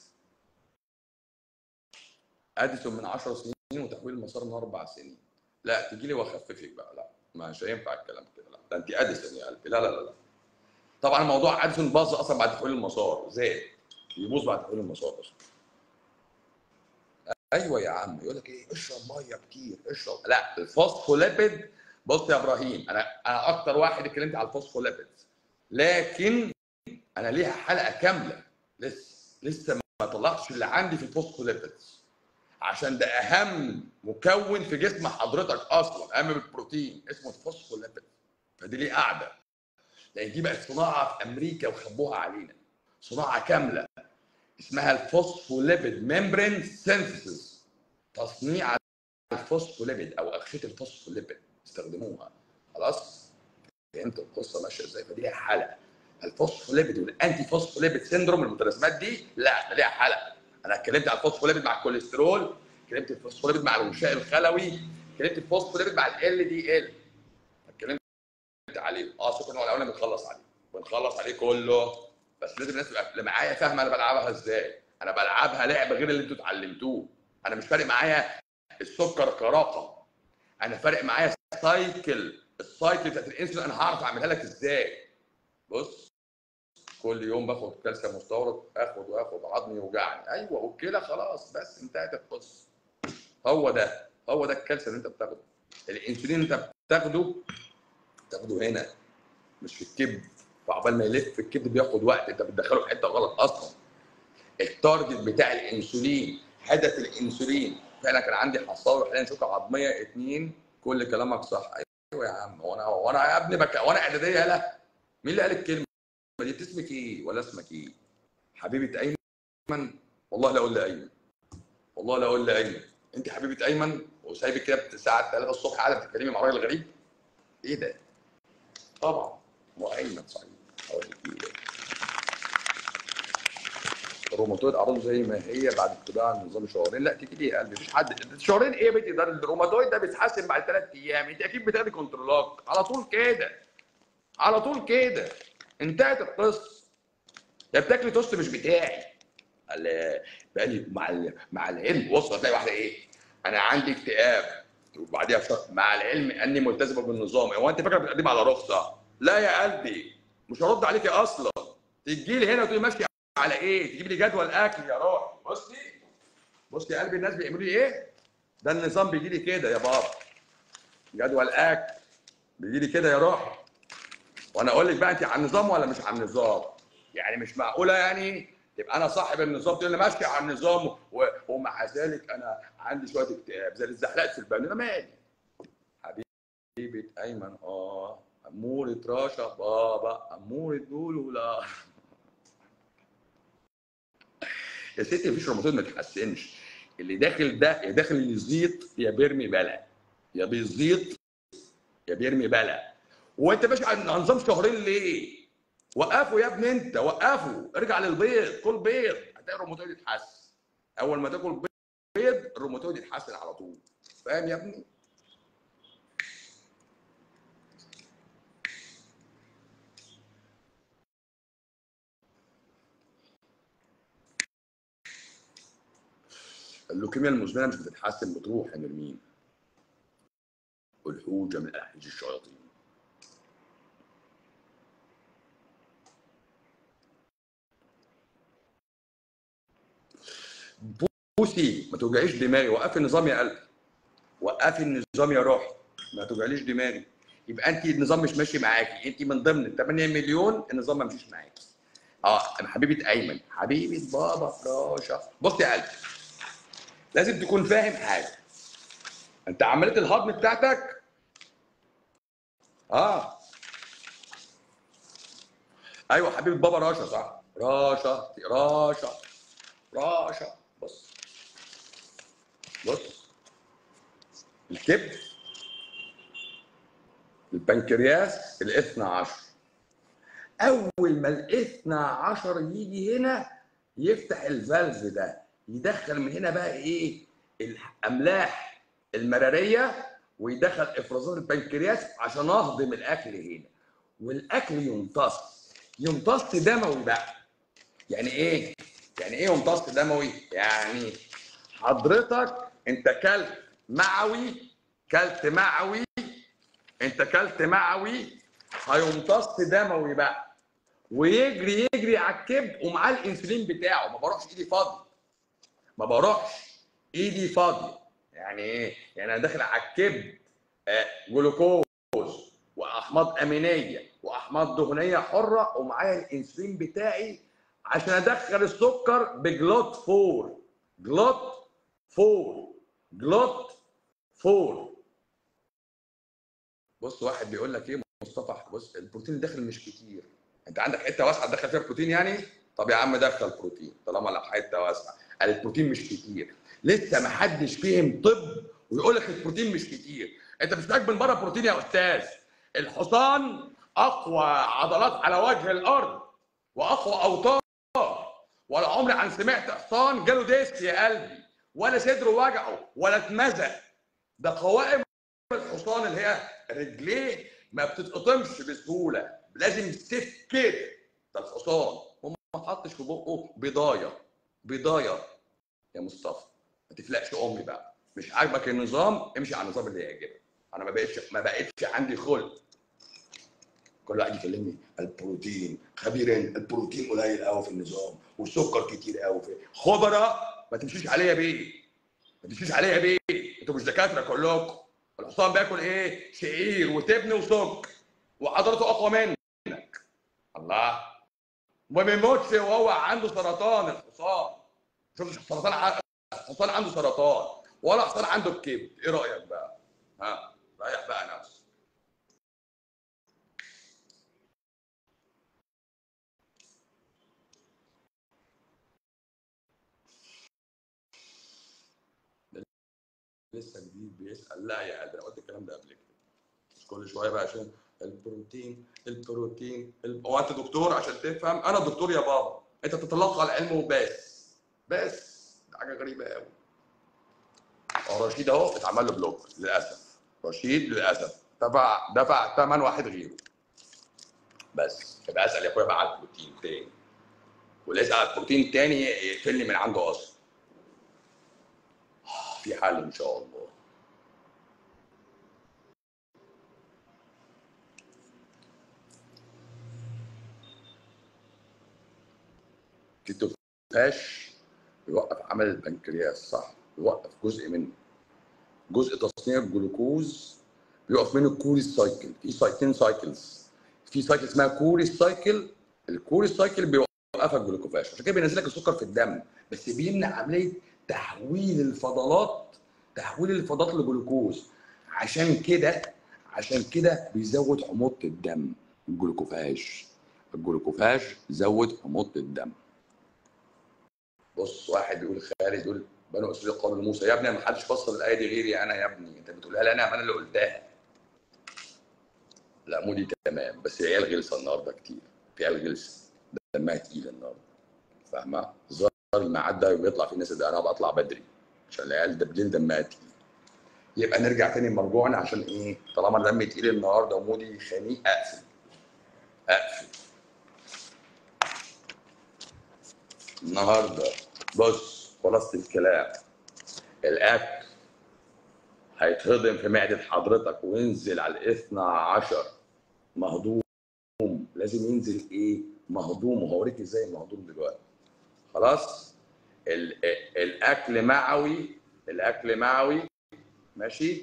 اديسون من 10 سنين وتحويل المسار من اربع سنين لا تجي لي واخففك بقى لا مش هينفع الكلام كده لا ده انت اديسون يا قلبي لا لا لا لا طبعا موضوع اديسون باظ اصلا بعد تحويل المسار زاد يبوظ بعد تحويل المسار اصلا ايوه يا عم يقول لك ايه اشرب ميه كتير اشرب لا الفوسفوليبيد بص يا ابراهيم انا انا اكتر واحد اتكلمت على الفوسفوليبيد لكن انا ليها حلقه كامله لسه لسه ما طلعتش اللي عندي في الفوسفوليبيدز عشان ده اهم مكون في جسم حضرتك اصلا اهم من البروتين اسمه الفوسفوليبيد فدي ليه قاعده لان دي بقت صناعه في امريكا وخبوها علينا صناعه كامله اسمها الفوسفوليبيد ميمبرين سينثيسيس تصنيع الفوسفوليبيد او اغشيه الفوسفوليبيد استخدموها خلاص فهمت القصه ماشيه ازاي فدي ليها حلقه الفوسفوليبيد والانتي فوسفوليبيد سيندروم المتلازمات دي لا ده ليها حلقه انا اتكلمت على الفوسفوليبيد مع الكوليسترول اتكلمت الفوسفوليبيد مع الغشاء الخلوي اتكلمت الفوسفوليبيد مع ال دي ال اتكلمت عليه اه شكرا الاولاني بنخلص عليه بنخلص عليه كله بس لازم الناس تبقى اللي معايا فاهمه انا بلعبها ازاي انا بلعبها لعبه غير اللي انتوا اتعلمتوه انا مش فارق معايا السكر كرقم انا فارق معايا سايكل السايكل بتاعت الانسولين انا هعرف اعملها لك ازاي بص كل يوم باخد كالسيوم مستورد اخد واخد عظمي يوجعني ايوه والكلى خلاص بس انتهت القصه هو ده هو ده الكالسيوم اللي انت بتاخده الانسولين انت بتاخده بتاخده هنا مش في الكبد فعقبال ما يلف الكبد بياخد وقت انت بتدخله في حته غلط اصلا التارجت بتاع الانسولين هدف الانسولين فعلا كان عندي حصاوي حاليا شوكه عظميه اتنين كل كلامك صح ايوه يا عم وانا وانا يا ابني بك... وانا اعداديه لا مين اللي قال الكلمه دي انت اسمك ايه ولا اسمك ايه حبيبه ايمن والله لا اقول لايمن والله لا اقول لايمن انت حبيبه ايمن وسايبك كده الساعه 3 الصبح قاعده بتتكلمي مع راجل غريب ايه ده طبعا هو ايمن صحيح اقول لك ايه الروماتويد اعراضه زي ما هي بعد اتباع نظام شهرين لا تيجي لي يا قلبي مفيش حد شهرين ايه يا بنتي ده الروماتويد ده بيتحسن بعد ثلاث ايام انت اكيد بتاخدي كنترولات على طول كده على طول كده انتهت القصه يا بتاكلي توست مش بتاعي قال بقالي مع ال- مع العلم وصل هتلاقي واحده ايه انا عندي اكتئاب وبعديها بشهر مع العلم اني ملتزمه بالنظام هو انت فاكره بتقدم على رخصه لا يا قلبي مش هرد عليكي اصلا تجي لي هنا وتقولي ماشيه على ايه تجيب لي جدول اكل يا روح بصي بصي يا قلبي الناس بيعملوا لي ايه ده النظام بيجي لي كده يا بابا جدول اكل بيجي لي كده يا روح وانا اقول لك بقى انت على النظام ولا مش على النظام يعني مش معقوله يعني تبقى انا صاحب النظام تقول لي ماشي على النظام و... ومع ذلك انا عندي شويه اكتئاب زي اللي اتزحلقت في البان انا مالي حبيبه ايمن اه اموره راشا بابا اموره دول لا يا ستي مفيش روماتويد ما تتحسنش اللي داخل ده يا داخل يزيط يا بيرمي بلا يا بيزيط يا بيرمي بلا وانت ماشي على نظام شهرين ليه؟ وقفوا يا ابني انت وقفوا ارجع للبيض كل بيض هتلاقي الروماتويد يتحسن اول ما تاكل بيض الروماتويد يتحسن على طول فاهم يا ابني؟ اللوكيميا المزمنه مش بتتحسن بتروح يا نرمين والحوجه من احج الشياطين بوسي ما توجعيش دماغي وقفي النظام يا قلبي وقفي النظام يا روحي ما توجعليش دماغي يبقى انت النظام مش ماشي معاكي انت من ضمن ال 8 مليون النظام ما مشيش معاكي اه حبيبه ايمن حبيبه بابا راشا بص يا قلبي لازم تكون فاهم حاجه انت عمليه الهضم بتاعتك اه ايوه حبيبه بابا راشا صح راشا راشا راشا بص بص الكبد البنكرياس الاثنى عشر اول ما الاثنى عشر يجي هنا يفتح الفالف ده يدخل من هنا بقى ايه الاملاح المراريه ويدخل افرازات البنكرياس عشان اهضم الاكل هنا والاكل يمتص يمتص دموي بقى يعني ايه يعني ايه يمتص دموي يعني حضرتك انت كلت معوي كلت معوي انت كلت معوي هيمتص دموي بقى ويجري يجري على الكبد ومعاه الانسولين بتاعه ما بروحش ايدي فاضيه ما بروحش ايدي فاضيه يعني ايه يعني انا داخل على الكبد آه، جلوكوز واحماض امينيه واحماض دهنيه حره ومعايا الانسولين بتاعي عشان ادخل السكر بجلوت فور جلوت فور جلوت فور بص واحد بيقول لك ايه مصطفى بص البروتين اللي داخل مش كتير انت عندك حته واسعه تدخل فيها بروتين يعني طب يا عم دخل بروتين طالما لو حته واسعه قال البروتين مش كتير لسه ما حدش فهم طب ويقول لك البروتين مش كتير انت مش محتاج من بره بروتين يا استاذ الحصان اقوى عضلات على وجه الارض واقوى اوتار ولا عمري عن سمعت حصان جاله ديسك يا قلبي ولا صدره وجعه ولا اتمزق ده قوائم الحصان اللي هي رجليه ما بتتقطمش بسهوله لازم سيف كده ده الحصان وما حطش في بقه بضايه بضايه يا مصطفى ما تفلقش امي بقى مش عاجبك النظام امشي على النظام اللي يعجبك انا ما بقتش ما بقتش عندي خلق كل واحد يكلمني البروتين خبيرين البروتين قليل قوي في النظام والسكر كتير قوي في خبراء ما تمشيش عليا بيه ما تمشيش عليا بيه انتوا مش دكاتره كلكم الحصان بياكل ايه شعير وتبن وسكر وعضلاته اقوى منك الله الله ما بيموتش وهو عنده سرطان الحصان شوف سرطان ع- حصان عنده سرطان ولا حصان عنده الكبد ايه رايك بقى ها ريح بقى نفسك لسه جديد بيسال لا يا قلبي انا قلت الكلام ده قبل كده مش كل شويه بقى عشان البروتين البروتين ال... هو انت دكتور عشان تفهم انا دكتور يا بابا انت تتلقى العلم وبس بس ده حاجه غريبه قوي هو رشيد اهو اتعمل له بلوك للاسف رشيد للاسف دفع دفع ثمن واحد غيره بس يبقى اسال يا اخويا بقى على البروتين تاني واللي يسال على البروتين تاني يقفلني من عنده اصلا في حل ان شاء الله التوفاش بيوقف عمل البنكرياس صح بيوقف جزء منه جزء تصنيع الجلوكوز بيقف منه الكوري سايكل في سايكلين سايكلز في سايكل اسمها كوري سايكل الكوري سايكل بيوقفها الجلوكوفاش عشان كده بينزل لك السكر في الدم بس بيمنع عمليه تحويل الفضلات تحويل الفضلات لجلوكوز عشان كده عشان كده بيزود حموضه الدم الجلوكوفاج الجلوكوفاج زود حموضه الدم بص واحد بيقول خالد يقول بنو اسرائيل قبل موسى يا ابني ما حدش فسر الايه دي غيري انا يا ابني انت بتقولها لي انا ما انا اللي قلتها لا مودي تمام بس عيال غلسه النهارده كتير في عيال غلسه دمها تقيل النهارده فاهمه ظهر الميعاد ده بيطلع في ناس ده انا بطلع بدري عشان العيال ده بالليل دمها تقيل يبقى نرجع تاني مرجوعنا عشان ايه طالما دمي تقيل النهارده ومودي خنيق اقفل اقفل النهارده بص خلاصة الكلام الاكل هيتهضم في معدة حضرتك وينزل على الاثنى عشر مهضوم لازم ينزل ايه مهضوم وهوريك ازاي مهضوم دلوقتي خلاص ال- الاكل معوي الاكل معوي ماشي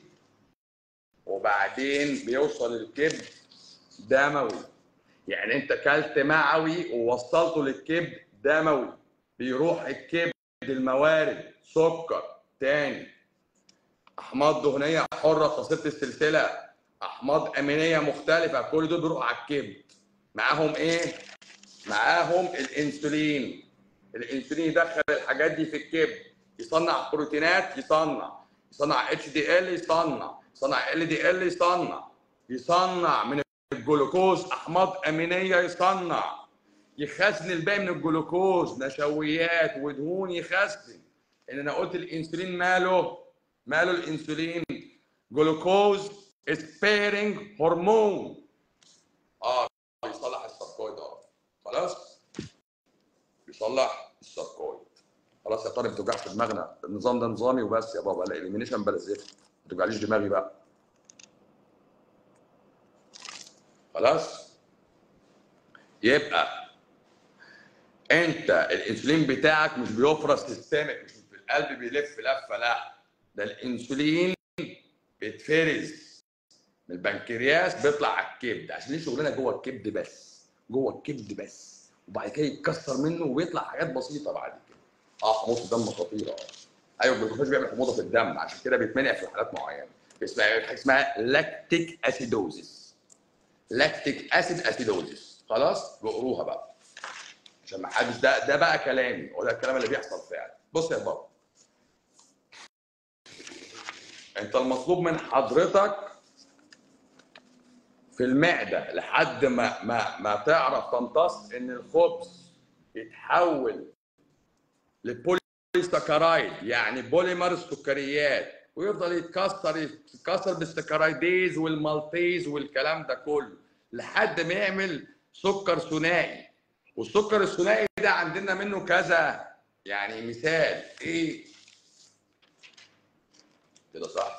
وبعدين بيوصل الكبد دموي يعني انت كلت معوي ووصلته للكبد دموي بيروح الكبد الموارد سكر تاني احماض دهنيه حره قصيره السلسله احماض امينيه مختلفه كل دول بيروحوا على الكبد معاهم ايه معاهم الانسولين الانسولين يدخل الحاجات دي في الكبد يصنع بروتينات يصنع يصنع اتش دي ال يصنع يصنع ال دي ال يصنع يصنع من الجلوكوز احماض امينيه يصنع يخزن الباقي من الجلوكوز نشويات ودهون يخزن ان انا قلت الانسولين ماله ماله الانسولين جلوكوز سبيرنج هرمون اه بيصلح الساركويد اه خلاص بيصلح الساركويد خلاص يا طارق ما توجعش دماغنا النظام ده نظامي وبس يا بابا لا اليمينيشن بلا زفت ما توجعليش دماغي بقى خلاص يبقى انت الانسولين بتاعك مش بيفرز سيستمك مش في القلب بيلف لفه لا ده الانسولين بيتفرز من البنكرياس بيطلع على الكبد عشان دي شغلنا جوه الكبد بس جوه الكبد بس وبعد كده يتكسر منه ويطلع حاجات بسيطه بعد كده اه حموضه الدم خطيره اه ايوه الجلوكوز بيعمل حموضه في الدم عشان كده بيتمنع في حالات معينه اسمها حاجه اسمها لاكتيك اسيدوزيس لاكتيك اسيد اسيدوزيس خلاص بقروها بقى عشان ما حدش ده ده بقى كلامي وده الكلام اللي بيحصل فعلا بص يا بابا انت المطلوب من حضرتك في المعده لحد ما ما ما تعرف تمتص ان الخبز يتحول لبوليساكرايد يعني بوليمر السكريات ويفضل يتكسر يتكسر بالسكرايديز والمالتيز والكلام ده كله لحد ما يعمل سكر ثنائي والسكر الثنائي ده عندنا منه كذا يعني مثال ايه كده صح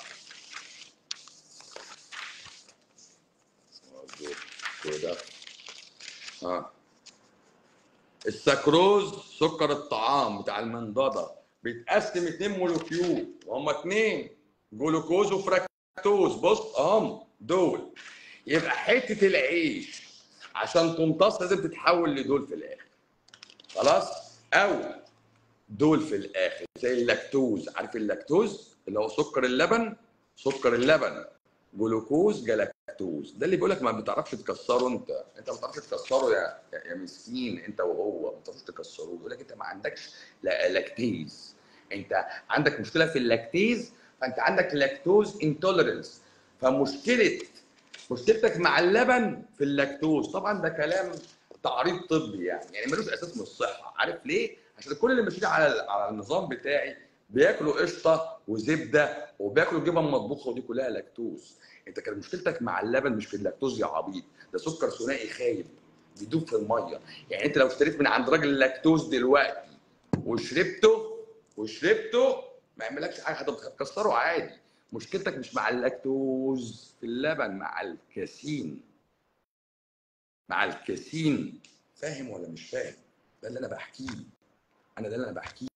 مظبوط كده ها السكروز سكر الطعام بتاع المنضده بيتقسم اتنين مولكيول وهم اتنين جلوكوز وفراكتوز بص اهم دول يبقى حته العيش عشان تمتص لازم تتحول لدول في الاخر خلاص او دول في الاخر زي اللاكتوز عارف اللاكتوز اللي هو سكر اللبن سكر اللبن جلوكوز جلاكتوز ده اللي بيقول لك ما بتعرفش تكسره انت انت ما بتعرفش تكسره يا يا مسكين انت وهو ما بتعرفش تكسروه يقول لك انت ما عندكش لا- لاكتيز انت عندك مشكله في اللاكتيز فانت عندك لاكتوز انتوليرنس فمشكله مشكلتك مع اللبن في اللاكتوز طبعا ده كلام تعريض طبي يعني يعني ملوش اساس من الصحه عارف ليه عشان كل اللي ماشيين على على النظام بتاعي بياكلوا قشطه وزبده وبياكلوا جبن مطبوخه ودي كلها لاكتوز انت كان مشكلتك مع اللبن مش في اللاكتوز يا عبيط ده سكر ثنائي خايب بيدوب في الميه يعني انت لو اشتريت من عند راجل اللاكتوز دلوقتي وشربته وشربته ما يعملكش حاجه هتكسره عادي مشكلتك مش مع اللاكتوز في اللبن مع الكاسين مع الكاسين فاهم ولا مش فاهم ده اللي انا بحكيه انا ده اللي انا بحكيه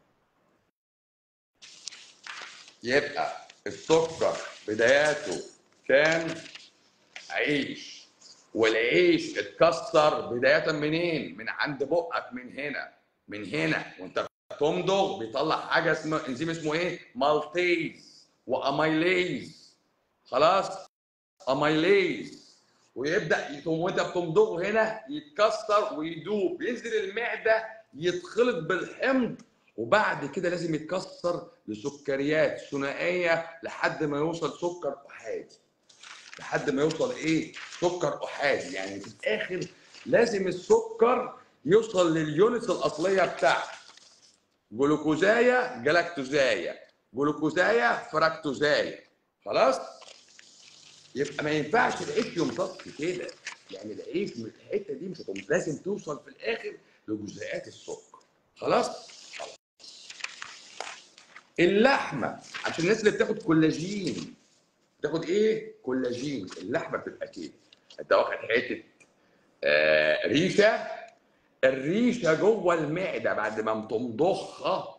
يبقى السكر بداياته كان عيش والعيش اتكسر بداية منين؟ من عند بقك من هنا من هنا وانت تمضغ بيطلع حاجة اسمها انزيم اسمه ايه؟ مالتيز واميليز خلاص؟ اميليز ويبدا يقوم وانت بتمضغه هنا يتكسر ويدوب ينزل المعده يتخلط بالحمض وبعد كده لازم يتكسر لسكريات ثنائيه لحد ما يوصل سكر احادي لحد ما يوصل ايه سكر احادي يعني في الاخر لازم السكر يوصل لليونتس الاصليه بتاعته جلوكوزايا جلاكتوزايا جلوكوزايا فراكتوزايا خلاص يبقى ما ينفعش العيش يمتص كده يعني العيش من الحته دي مش هتمتص لازم توصل في الاخر لجزيئات السكر خلاص خلاص. اللحمه عشان الناس اللي بتاخد كولاجين بتاخد ايه كولاجين اللحمه بتبقى كده انت واخد حته آه ريشه الريشه جوه المعده بعد ما بتمضخها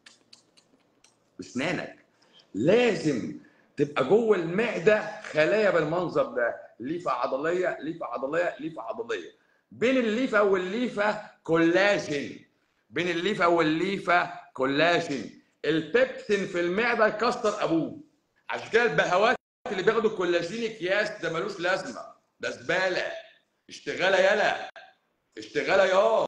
باسنانك لازم تبقى جوه المعده خلايا بالمنظر ده ليفه عضليه ليفه عضليه ليفه عضليه بين الليفه والليفه كولاجين بين الليفه والليفه كولاجين البيبسين في المعده يكسر ابوه عشان كده البهوات اللي بياخدوا الكولاجين اكياس ده ملوش لازمه ده زباله اشتغاله يلا اشتغاله يا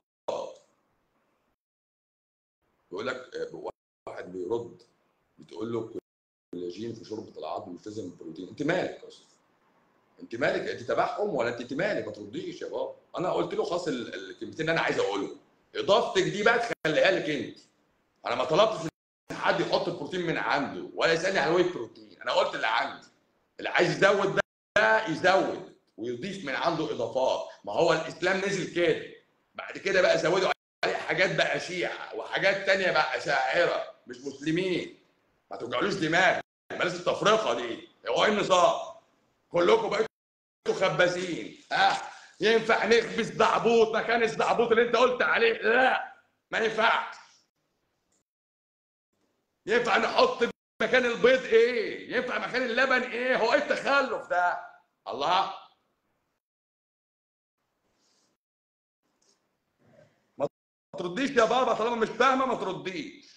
بيقول لك آه، واحد بيرد بتقول له كولاجين في شوربه العظم مش لازم بروتين انت مالك اصلا انت مالك انت تبعهم ولا انت مالك ما ترديش يا بابا انا قلت له خلاص ال- الكلمتين اللي انا عايز اقولهم اضافتك دي بقى تخليها لك انت انا ما طلبتش ان حد يحط البروتين من عنده ولا يسالني على ويت بروتين انا قلت اللي عندي اللي عايز يزود ده يزود ويضيف من عنده اضافات ما هو الاسلام نزل كده بعد كده بقى زودوا عليه حاجات بقى شيعه وحاجات تانية بقى اشاعره مش مسلمين ما توجعلوش دماغ بلاش التفرقه دي هو ايه النظام كلكم بقيتوا خبازين ها ينفع نخبز دعبوط مكان الزعبوط اللي انت قلت عليه لا ما ينفعش ينفع نحط مكان البيض ايه ينفع مكان اللبن ايه هو ايه التخلف ده الله ما ترديش يا بابا طالما مش فاهمه ما ترديش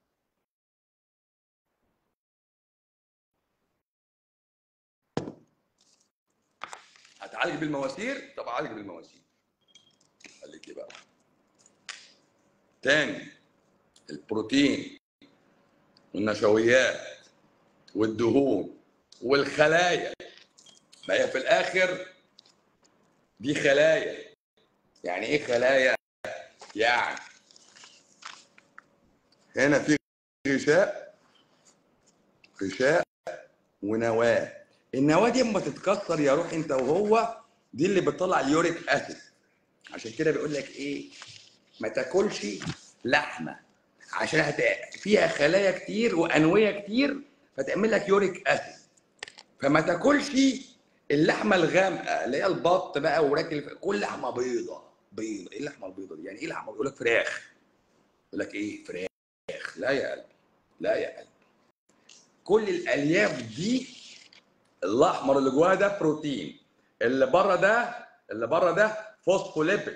هتعالج بالمواسير طب اعالج بالمواسير خليك إيه بقى تاني البروتين والنشويات والدهون والخلايا ما هي في الاخر دي خلايا يعني ايه خلايا يعني هنا في غشاء غشاء ونواه النواه دي اما تتكسر يا روح انت وهو دي اللي بتطلع اليوريك اسيد عشان كده بيقول لك ايه ما تاكلش لحمه عشان هت... فيها خلايا كتير وانويه كتير فتعمل لك يوريك اسيد فما تاكلش اللحمه الغامقه اللي هي البط بقى وراك الف... كل لحمه بيضه بيضه ايه اللحمه البيضه دي يعني ايه لحمه يقول لك فراخ يقول لك ايه فراخ لا يا قلبي لا يا قلبي كل الالياف دي الاحمر اللي جواها ده بروتين اللي بره ده اللي بره ده فوسفوليبيد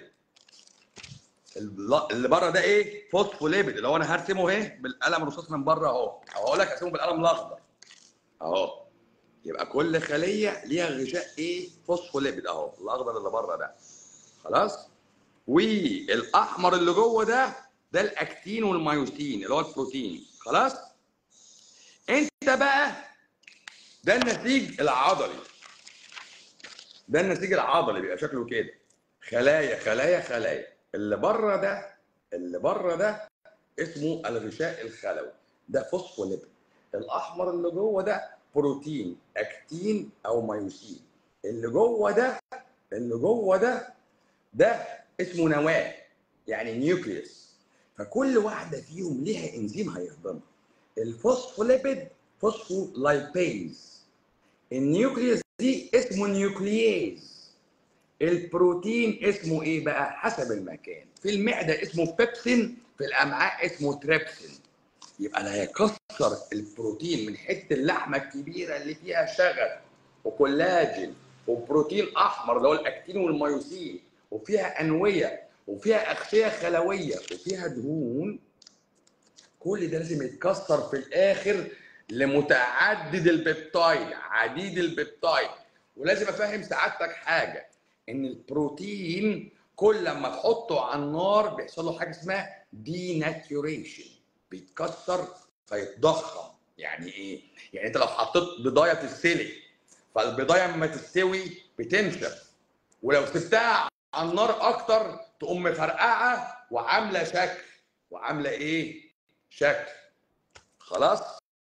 الل- اللي بره ده ايه فوسفوليبيد اللي هو انا هرسمه اهي بالقلم الرصاص من بره اهو او هقول لك ارسمه بالقلم الاخضر اهو يبقى كل خليه ليها غشاء ايه فوسفوليبيد اهو الاخضر اللي بره ده خلاص والاحمر اللي جوه ده ده الاكتين والمايوسين اللي هو البروتين خلاص انت بقى ده النسيج العضلي ده النسيج العضلي بيبقى شكله كده خلايا خلايا خلايا اللي بره ده اللي بره ده اسمه الغشاء الخلوي ده فوسفوليبيد الاحمر اللي جوه ده بروتين اكتين او مايوسين اللي جوه ده اللي جوه ده ده اسمه نواه يعني نيوكليوس فكل واحده فيهم ليها انزيم هيهضمها الفوسفوليبيد فوسفولايبيز النيوكليوس دي اسمه نيوكلييز البروتين اسمه ايه بقى حسب المكان في المعده اسمه بيبسين في الامعاء اسمه تريبسين يبقى اللي هيكسر البروتين من حته اللحمه الكبيره اللي فيها شغل وكولاجين وبروتين احمر اللي هو الاكتين والمايوسين وفيها انويه وفيها اغشيه خلويه وفيها دهون كل ده لازم يتكسر في الاخر لمتعدد البيبتايد عديد البيبتايد ولازم افهم سعادتك حاجه ان البروتين كل لما تحطه على النار بيحصل له حاجه اسمها ديناتيوريشن بيتكسر فيتضخم يعني ايه؟ يعني انت لو حطيت بضايه تتسلق فالبضايه لما تستوي بتنشف ولو سبتها على النار اكتر تقوم مفرقعه وعامله شكل وعامله ايه؟ شكل خلاص؟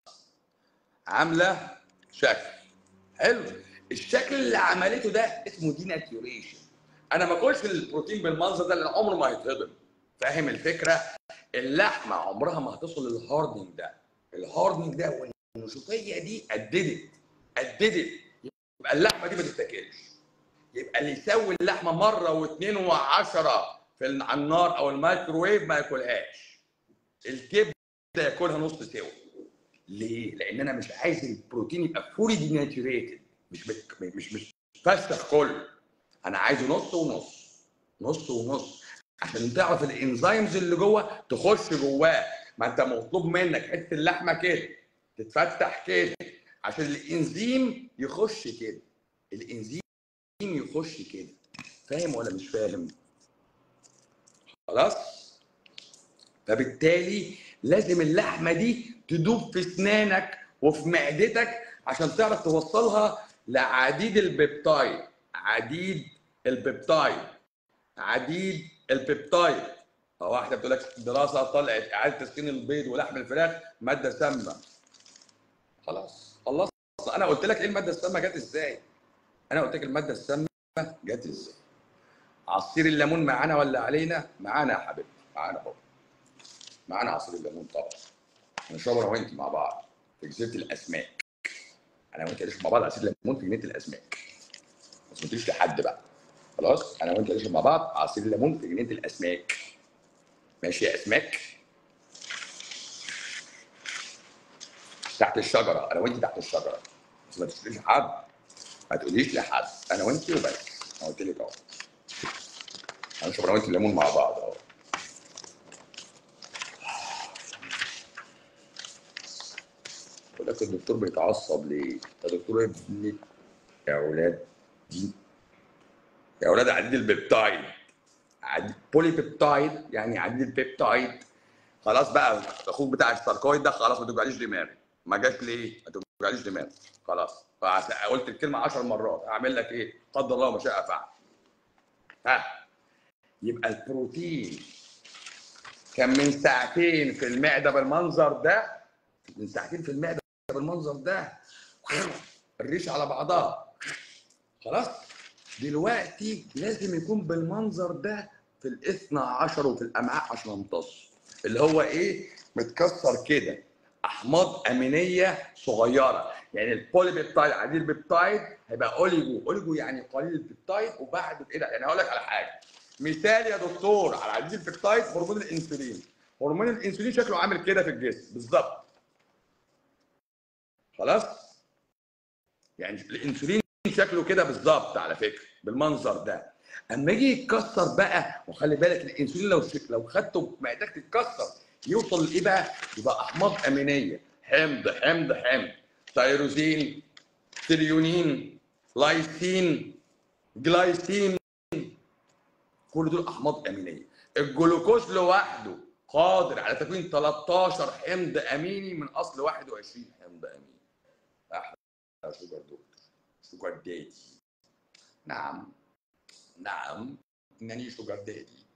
عامله شكل حلو الشكل اللي عملته ده اسمه ديناتيوريشن انا ما اكلش البروتين بالمنظر ده لان عمره ما هيتهضم فاهم الفكره اللحمه عمرها ما هتصل للهاردنج ده الهاردنج ده والنشوفيه دي قددت قددت يبقى اللحمه دي ما تتاكلش يبقى اللي يسوي اللحمه مره واثنين وعشرة في ال- على النار او الميكروويف ما ياكلهاش الكبده ياكلها نص سوا ليه؟ لان انا مش عايز البروتين يبقى فولي ديناتوريتد مش بت... مش مش فسخ كله انا عايزه نص ونص نص ونص عشان تعرف الانزيمز اللي جوه تخش جواه ما انت مطلوب منك حته اللحمه كده تتفتح كده عشان الانزيم يخش كده الانزيم يخش كده فاهم ولا مش فاهم خلاص فبالتالي لازم اللحمه دي تدوب في اسنانك وفي معدتك عشان تعرف توصلها لعديد البيبتايد عديد البيبتايد عديد البيبتايد اه واحده بتقول لك دراسه طلعت اعاده تسخين البيض ولحم الفراخ ماده سامه خلاص خلصت انا قلت لك ايه الماده السامه جت ازاي انا قلت لك الماده السامه جت ازاي عصير الليمون معانا ولا علينا معانا يا حبيبتي معانا اهو معانا عصير الليمون طبعا هنشربه انا وانت مع بعض في جزيره الاسماك انا وانت نشرب مع بعض عصير الليمون في جنينه الاسماك بس ما تقوليش لحد بقى خلاص انا وانت نشرب مع بعض عصير الليمون في جنينه الاسماك ماشي يا اسماك تحت الشجره انا وانت تحت الشجره بس ما تشتريش حد ما تقوليش لحد انا وانت وبس انا قلت لك اهو هنشرب انا وانت الليمون مع بعض اهو بقول لك الدكتور بيتعصب ليه؟ يا دكتور ابني يا اولاد دي يا اولاد عديد البيبتايد عديد بولي بيبتايد يعني عديد البيبتايد خلاص بقى اخوك بتاع الساركويد ده خلاص ما توجعليش دماغي ما جاش ليه؟ ما توجعليش دماغي خلاص فقلت الكلمه 10 مرات اعمل لك ايه؟ قدر الله ما شاء فعل ها يبقى البروتين كان من ساعتين في المعده بالمنظر ده من ساعتين في المعده بالمنظر ده الريش على بعضها خلاص دلوقتي لازم يكون بالمنظر ده في الاثنى عشر وفي الامعاء عشان امتص اللي هو ايه متكسر كده احماض امينيه صغيره يعني البولي بيبتايد عديد البيبتايد هيبقى اوليجو اوليجو يعني قليل البيبتايد وبعد كده يعني هقول لك على حاجه مثال يا دكتور على عديد البيبتايد هرمون الانسولين هرمون الانسولين شكله عامل كده في الجسم بالظبط خلاص يعني الانسولين شكله كده بالظبط على فكره بالمنظر ده اما يجي يتكسر بقى وخلي بالك الانسولين لو لو خدته معدتك تتكسر يوصل لايه بقى؟ يبقى احماض امينيه حمض حمض حمض تيروزين تريونين لايسين جلايسين كل دول احماض امينيه الجلوكوز لوحده قادر على تكوين 13 حمض اميني من اصل 21 حمض اميني احلى شوجر دكتور شوجر دادي نعم نعم انني شوجر دادي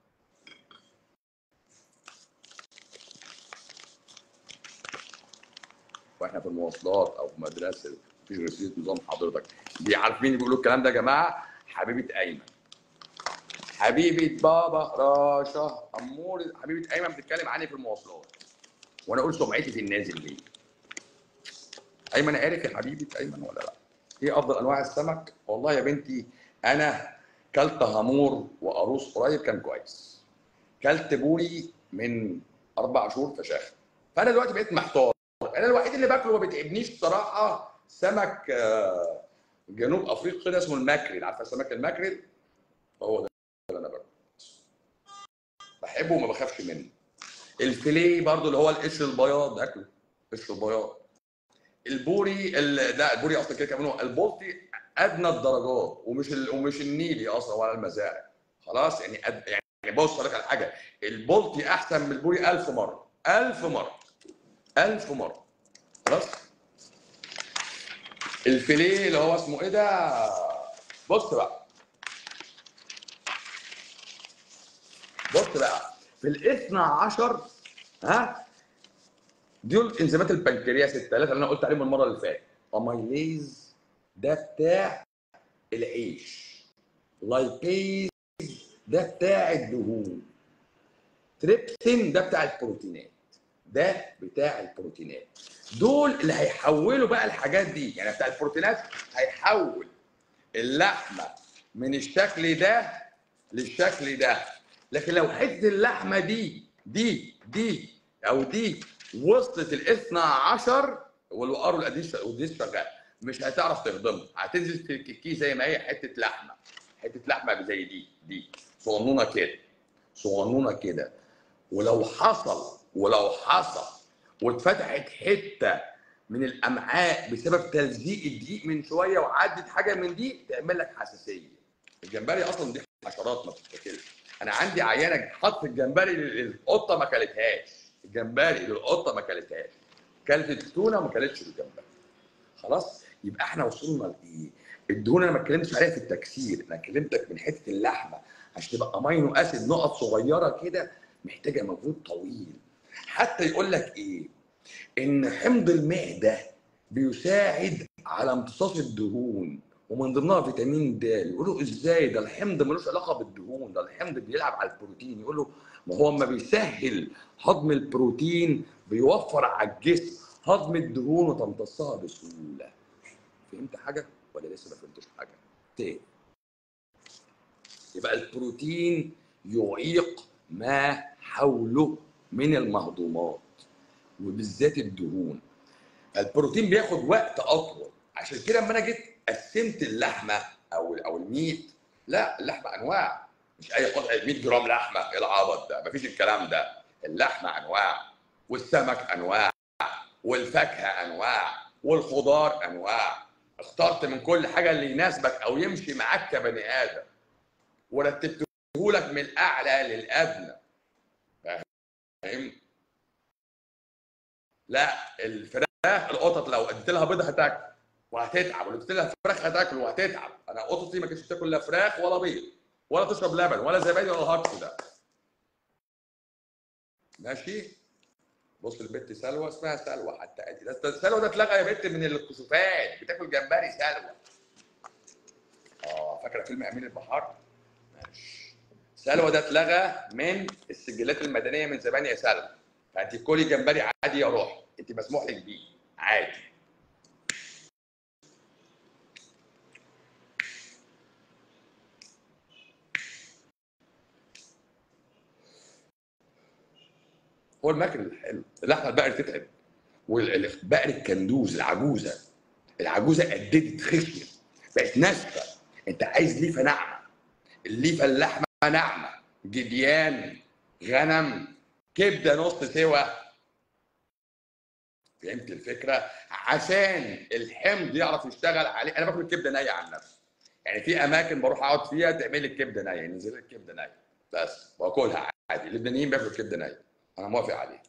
واحنا في المواصلات او في مدرسه مفيش رصيد نظام حضرتك دي عارفين بيقولوا الكلام ده يا جماعه حبيبه ايمن حبيبه بابا راشا امور حبيبه ايمن بتتكلم عني في المواصلات وانا اقول سمعتي في النازل ليه ايمن عارف يا حبيبه ايمن ولا لا ايه افضل انواع السمك والله يا بنتي انا كلت هامور وقاروص قريب كان كويس كلت بوري من اربع شهور فشاخ فانا دلوقتي بقيت محتار انا الوحيد اللي باكله ما بيتعبنيش بصراحه سمك آه، جنوب افريقيا كده اسمه الماكريل عارفه سمك الماكريل هو ده اللي انا باكله بحبه وما بخافش منه الفيليه برضو اللي هو القشر البياض اكله قشر البياض البوري ال... ده البوري اصلا كده كمان هو البلطي ادنى الدرجات ومش ال... ومش النيلي اصلا ولا المزارع خلاص يعني أد... يعني بص أقول لك على حاجه البلطي احسن من البوري 1000 مره 1000 مره 1000 مره خلاص الفيليه اللي هو اسمه ايه ده بص بقى بص بقى في الاثنى عشر ها دول انزيمات البنكرياس الثلاثه اللي انا قلت عليهم المره اللي فاتت اميليز ده بتاع العيش لايبيز ده بتاع الدهون تريبسين ده بتاع البروتينات ده بتاع البروتينات دول اللي هيحولوا بقى الحاجات دي يعني بتاع البروتينات هيحول اللحمه من الشكل ده للشكل ده لكن لو حته اللحمه دي دي دي او دي وصلت الاثنى عشر والوقار والقديس والقديس شغال مش هتعرف تهضمها هتنزل في الكيكي زي ما هي حته لحمه حته لحمه زي دي دي صغنونه كده صغنونه كده ولو حصل ولو حصل واتفتحت حته من الامعاء بسبب تلزيق الدقيق من شويه وعدت حاجه من دي تعمل لك حساسيه الجمبري اصلا دي حشرات ما بتتاكلش انا عندي عيانه حط الجمبري للقطه ما كلتهاش الجمبري للقطه ما كلتهاش كلت التونه وما كلتش الجمبري خلاص يبقى احنا وصلنا لايه الدهون انا ما اتكلمتش عليها في التكسير انا كلمتك من حته اللحمه عشان تبقى امينو اسيد نقط صغيره كده محتاجه مجهود طويل حتى يقول لك ايه ان حمض المعده بيساعد على امتصاص الدهون ومن ضمنها فيتامين د يقولوا ازاي ده الحمض ملوش علاقه بالدهون ده الحمض بيلعب على البروتين يقول له ما هو اما بيسهل هضم البروتين بيوفر على الجسم هضم الدهون وتمتصها بسهوله فهمت حاجه ولا لسه ما فهمتش حاجه تاني يبقى البروتين يعيق ما حوله من المهضومات وبالذات الدهون البروتين بياخد وقت اطول عشان كده لما انا جيت قسمت اللحمه او او الميت لا اللحمه انواع مش اي قطعه 100 جرام لحمه ايه العبط ده مفيش الكلام ده اللحمه انواع والسمك انواع والفاكهه انواع والخضار انواع اخترت من كل حاجه اللي يناسبك او يمشي معاك كبني ادم ورتبته لك من الاعلى للادنى فاهم لا الفراخ القطط لو اديت لها بيض هتاكل وهتتعب ولو اديت لها فراخ هتاكل وهتتعب انا قطتي ما كانتش بتاكل لا فراخ ولا بيض ولا تشرب لبن ولا زبادي ولا هكس ده ماشي بص البت سلوى اسمها سلوى حتى ادي ده سلوى ده اتلغى يا بنت من الكشوفات بتاكل جمبري سلوى اه فاكره فيلم امين البحار ماشي سلوى ده اتلغى من السجلات المدنيه من زمان يا سلوى فانت كلي جمبري عادي يا روح انت مسموح لك بيه عادي هو الماكل الحلو اللحمه البقري تتعب والبقري الكندوز العجوزه العجوزه قددت خشيه بقت ناشفه انت عايز ليفه ناعمه الليفه اللحمه ناعمه جديان غنم كبده نص سوا فهمت الفكره عشان الحمض يعرف يشتغل عليه انا باكل الكبده نيه عن نفسي يعني في اماكن بروح اقعد فيها تعمل لي الكبده نيه ينزل لي الكبده نيه بس واكلها عادي اللبنانيين بياكلوا الكبده نيه انا موافق عليه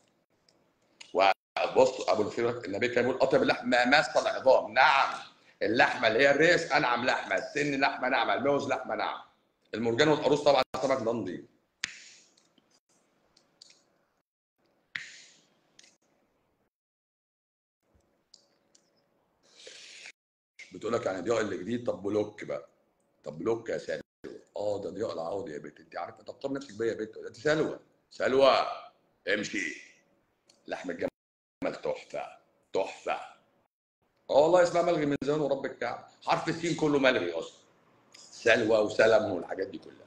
وبص ابو الخير النبي كان بيقول اطيب اللحم ما مس العظام نعم اللحمه اللي هي الريش انعم لحمه السن لحمه ناعمه الموز لحمه ناعمه المرجان والقاروص طبعا سمك ده نضيف بتقول لك يعني ضياء اللي جديد طب بلوك بقى طب بلوك يا سلوى اه ده ضياء العوضي يا بنت انت عارفه طب طب نفسك بيا يا بنت انت سلوى سلوى امشي لحم الجمل تحفه تحفه اه والله اسمها ملغي من زمان ورب الكعب حرف السين كله ملغي اصلا سلوى وسلم والحاجات دي كلها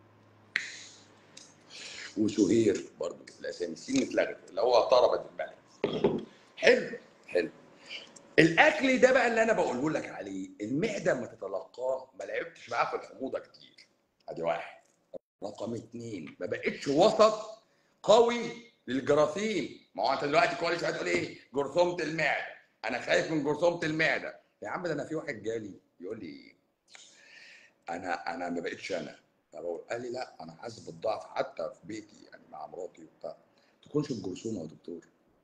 وسهير برضه الاسامي السين اتلغت اللي هو طربت الملك حلو حلو الاكل ده بقى اللي انا بقوله لك عليه المعده لما تتلقاه ما لعبتش معاه في الحموضه كتير ادي واحد رقم اثنين ما بقتش وسط قوي للجراثيم ما هو انت دلوقتي كل شويه تقول ايه جرثومه المعده انا خايف من جرثومه المعده يا عم ده انا في واحد جالي يقول لي انا انا ما بقتش انا فبقول قال لي لا انا حاسس بالضعف حتى في بيتي يعني مع مراتي وبتاع تكونش الجرثومه يا دكتور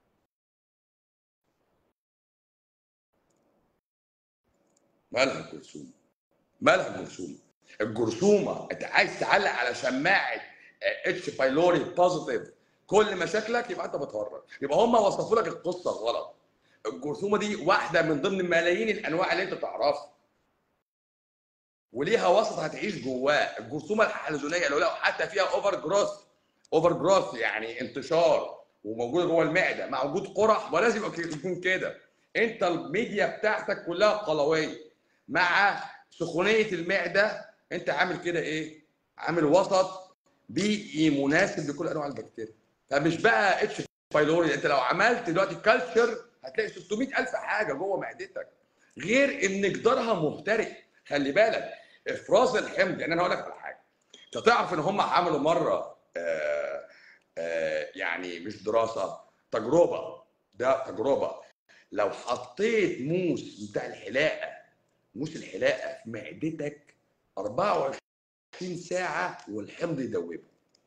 مالها الجرثومه مالها الجرثومه الجرثومه انت عايز تعلق على شماعه اتش بايلوري بوزيتيف كل مشاكلك يبقى انت بتهرج يبقى هم وصفوا لك القصه غلط الجرثومه دي واحده من ضمن ملايين الانواع اللي انت تعرفها وليها وسط هتعيش جواه الجرثومه الحلزونيه لو لقوا حتى فيها اوفر جروث اوفر جروث يعني انتشار وموجوده جوه المعده مع وجود قرح ولازم يكون كده انت الميديا بتاعتك كلها قلويه مع سخونيه المعده انت عامل كده ايه عامل وسط بيئي مناسب لكل انواع البكتيريا فمش بقى اتش بايلوري انت لو عملت دلوقتي كالتشر هتلاقي 600000 حاجه جوه معدتك غير ان جدارها مهترئ خلي بالك افراز الحمض يعني انا هقول لك على حاجه انت تعرف ان هم عملوا مره آآ آآ يعني مش دراسه تجربه ده تجربه لو حطيت موس بتاع الحلاقه موس الحلاقه في معدتك 24 ساعه والحمض يدوبه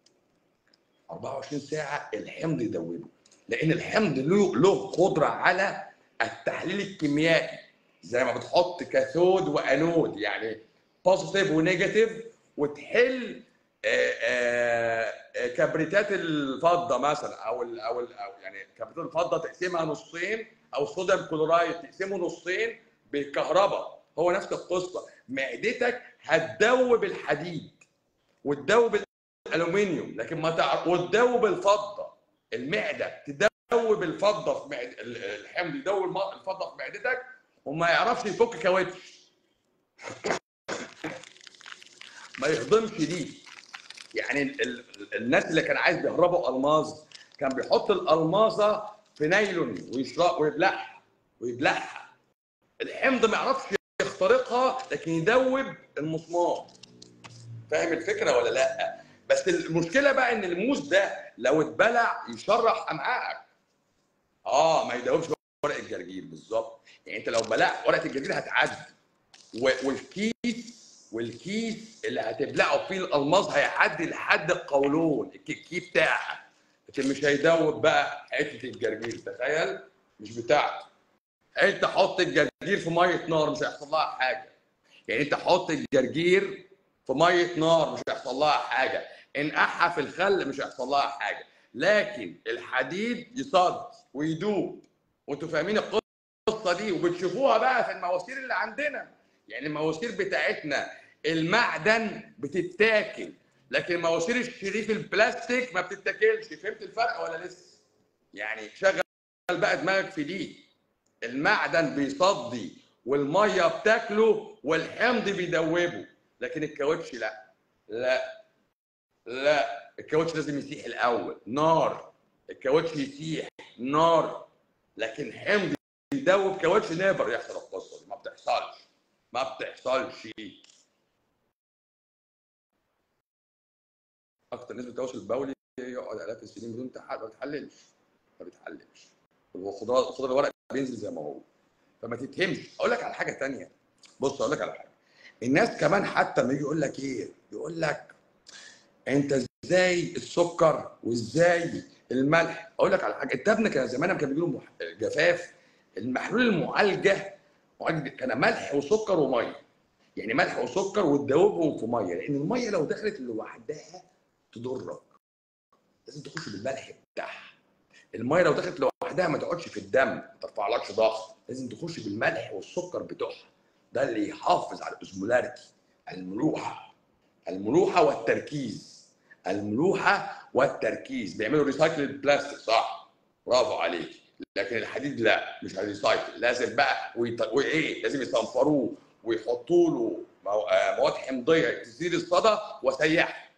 24 ساعه الحمض يدوبه لان الحمض له له قدره على التحليل الكيميائي زي ما بتحط كاثود وانود يعني بوزيتيف ونيجاتيف وتحل آآ آآ كبريتات الفضه مثلا او ال او, ال أو يعني كبريتات الفضه تقسمها نصين او صوديوم كلورايد تقسمه نصين بالكهرباء هو نفس القصه معدتك هتدوب الحديد وتدوب الالومنيوم لكن ما تعرف وتدوب الفضه المعده تدوب الفضه في معد... الحمض يدوب الفضه في معدتك وما يعرفش يفك كاوتش ما يهضمش دي يعني ال... ال... الناس اللي كان عايز يهربوا الماظ كان بيحط الالماظه في نايلون ويشرب ويبلعها ويبلعها الحمض ما يعرفش يخترقها لكن يدوب المسمار فاهم الفكره ولا لا بس المشكله بقى ان الموس ده لو اتبلع يشرح امعائك اه ما يدوبش ورق الجرجير بالظبط يعني انت لو بلعت ورقه الجرجير هتعدي والكيس والكيس اللي هتبلعه فيه الالماس هيعدي لحد القولون الكيكي بتاعك لكن مش هيدوب بقى حته الجرجير تخيل مش بتاعته انت حط الجرجير في ميه نار مش هيحصل لها حاجه يعني انت حط الجرجير في ميه نار مش هيحصل لها حاجه انقعها في الخل مش هيحصل لها حاجه لكن الحديد يصد ويدوب وانتوا فاهمين القصه دي وبتشوفوها بقى في المواسير اللي عندنا يعني المواسير بتاعتنا المعدن بتتاكل لكن مواسير الشريف البلاستيك ما بتتاكلش فهمت الفرق ولا لسه يعني شغل بقى دماغك في دي المعدن بيصدي والميه بتاكله والحمض بيدوبه لكن الكاوتش لا لا لا الكاوتش لازم يسيح الاول نار الكاوتش يسيح نار لكن حمض يدوب كاوتش نيفر يحصل القصه دي ما بتحصلش ما بتحصلش نسبه التوسل البولي يقعد الاف السنين بدون تحلل ما بتحللش ما بتحللش الخضار الخضار الورق بينزل زي ما هو فما تتهمش اقول لك على حاجه تانية بص اقول لك على حاجه الناس كمان حتى لما يجي يقول لك ايه يقول لك انت ازاي السكر وازاي الملح اقول لك على حاجه انت ابنك كان زمان كان بيجيله مح- جفاف المحلول المعالجه معالجة كان ملح وسكر وميه يعني ملح وسكر وتدوبهم في ميه لان الميه لو دخلت لوحدها تضرك لازم تخش بالملح بتاعها الميه لو دخلت لوحدها ما تقعدش في الدم ما ترفعلكش ضغط لازم تخش بالملح والسكر بتوعها ده اللي يحافظ على الاوزمولاريتي الملوحه الملوحه والتركيز الملوحه والتركيز بيعملوا ريسايكل البلاستيك صح برافو عليك لكن الحديد لا مش هيريسايكل لازم بقى ويط... وايه لازم يصنفروه ويحطوا له مو- آه، مواد حمضيه تزيد الصدى وسيح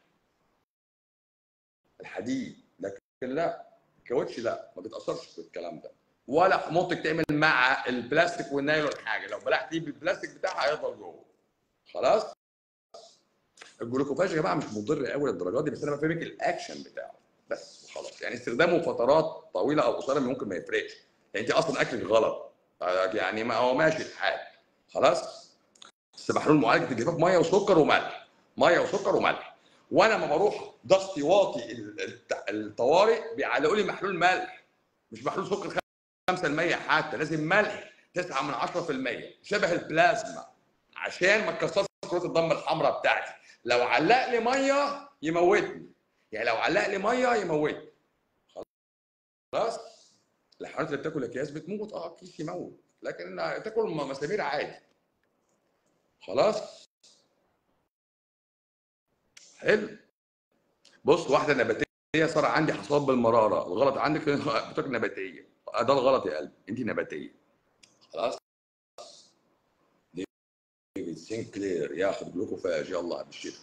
الحديد لكن لا الكاوتش لا ما بيتاثرش بالكلام ده ولا حموضتك تعمل مع البلاستيك والنايلون حاجه لو بلعت دي بالبلاستيك بتاعها هيفضل جوه خلاص الجلوكوفاج يا جماعه مش مضر قوي للدرجات دي بس انا بفهمك الاكشن بتاعه بس وخلاص يعني استخدامه فترات طويله او قصيره ممكن ما يفرقش يعني انت اصلا اكلك غلط يعني ما هو ماشي الحال خلاص بس محلول معالجه الجفاف ميه وسكر وملح ميه وسكر وملح وانا لما بروح ضغطي واطي ال- الت- الطوارئ بيعلقوا لي محلول ملح مش محلول سكر 5% حتى لازم ملح 9 من 10% شبه البلازما عشان ما تكسرش كرات الدم الحمراء بتاعتي لو علق لي ميه يموتني يعني لو علق لي ميه يموتني خلاص الحيوانات اللي بتاكل اكياس بتموت اه كيس يموت لكن تاكل مسامير عادي خلاص حلو بص واحده نباتيه صار عندي حصاد بالمراره الغلط عندك بتاكل نباتيه ده الغلط يا قلبي انت نباتيه خلاص ديفيد سينكلير ياخد جلوكوفاج يلا بالشفا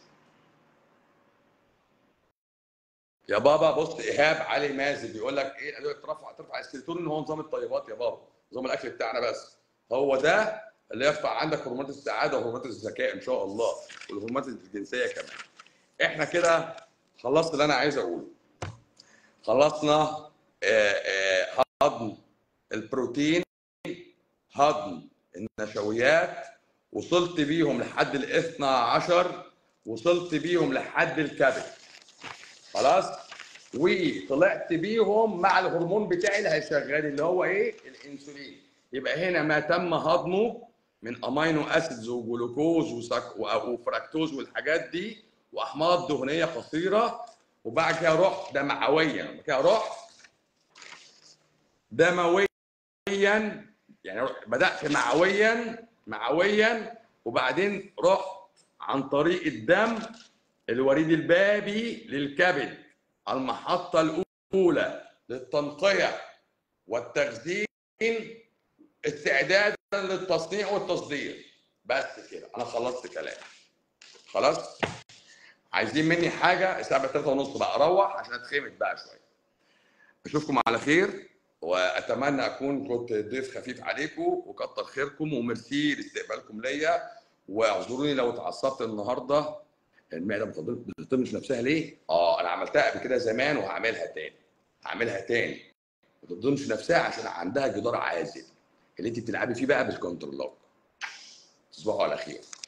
يا بابا بص ايهاب علي مازن بيقول لك ايه قالوا لك ترفع ترفع السيروتونين هو نظام الطيبات يا بابا نظام الاكل بتاعنا بس هو ده اللي يرفع عندك هرمونات السعاده وهرمونات الذكاء ان شاء الله والهرمونات الجنسيه كمان احنا كده خلصت اللي انا عايز اقوله خلصنا آه، آه، هضم البروتين هضم النشويات وصلت بيهم لحد الاثنى عشر وصلت بيهم لحد الكبد خلاص وطلعت بيهم مع الهرمون بتاعي اللي هيشغل اللي هو ايه الانسولين يبقى هنا ما تم هضمه من امينو اسيدز وجلوكوز وسك... وفراكتوز والحاجات دي واحماض دهنيه قصيره وبعد كده رحت دمعويا بعد كده رحت دمويا يعني بدات معويا معويا وبعدين رحت عن طريق الدم الوريد البابي للكبد المحطة الأولى للتنقية والتخزين استعدادا للتصنيع والتصدير بس كده أنا خلصت كلام خلاص عايزين مني حاجة الساعة بقت 3 ونص بقى أروح عشان أتخمد بقى شوية أشوفكم على خير وأتمنى أكون كنت ضيف خفيف عليكم وكتر خيركم وميرسي لاستقبالكم ليا واعذروني لو اتعصبت النهارده المعده ما بتهضمش نفسها ليه؟ اه انا عملتها قبل كده زمان وهعملها تاني هعملها تاني ما تهضمش نفسها عشان عندها جدار عازل اللي انت بتلعبي فيه بقى بالكنترول تصبحوا على خير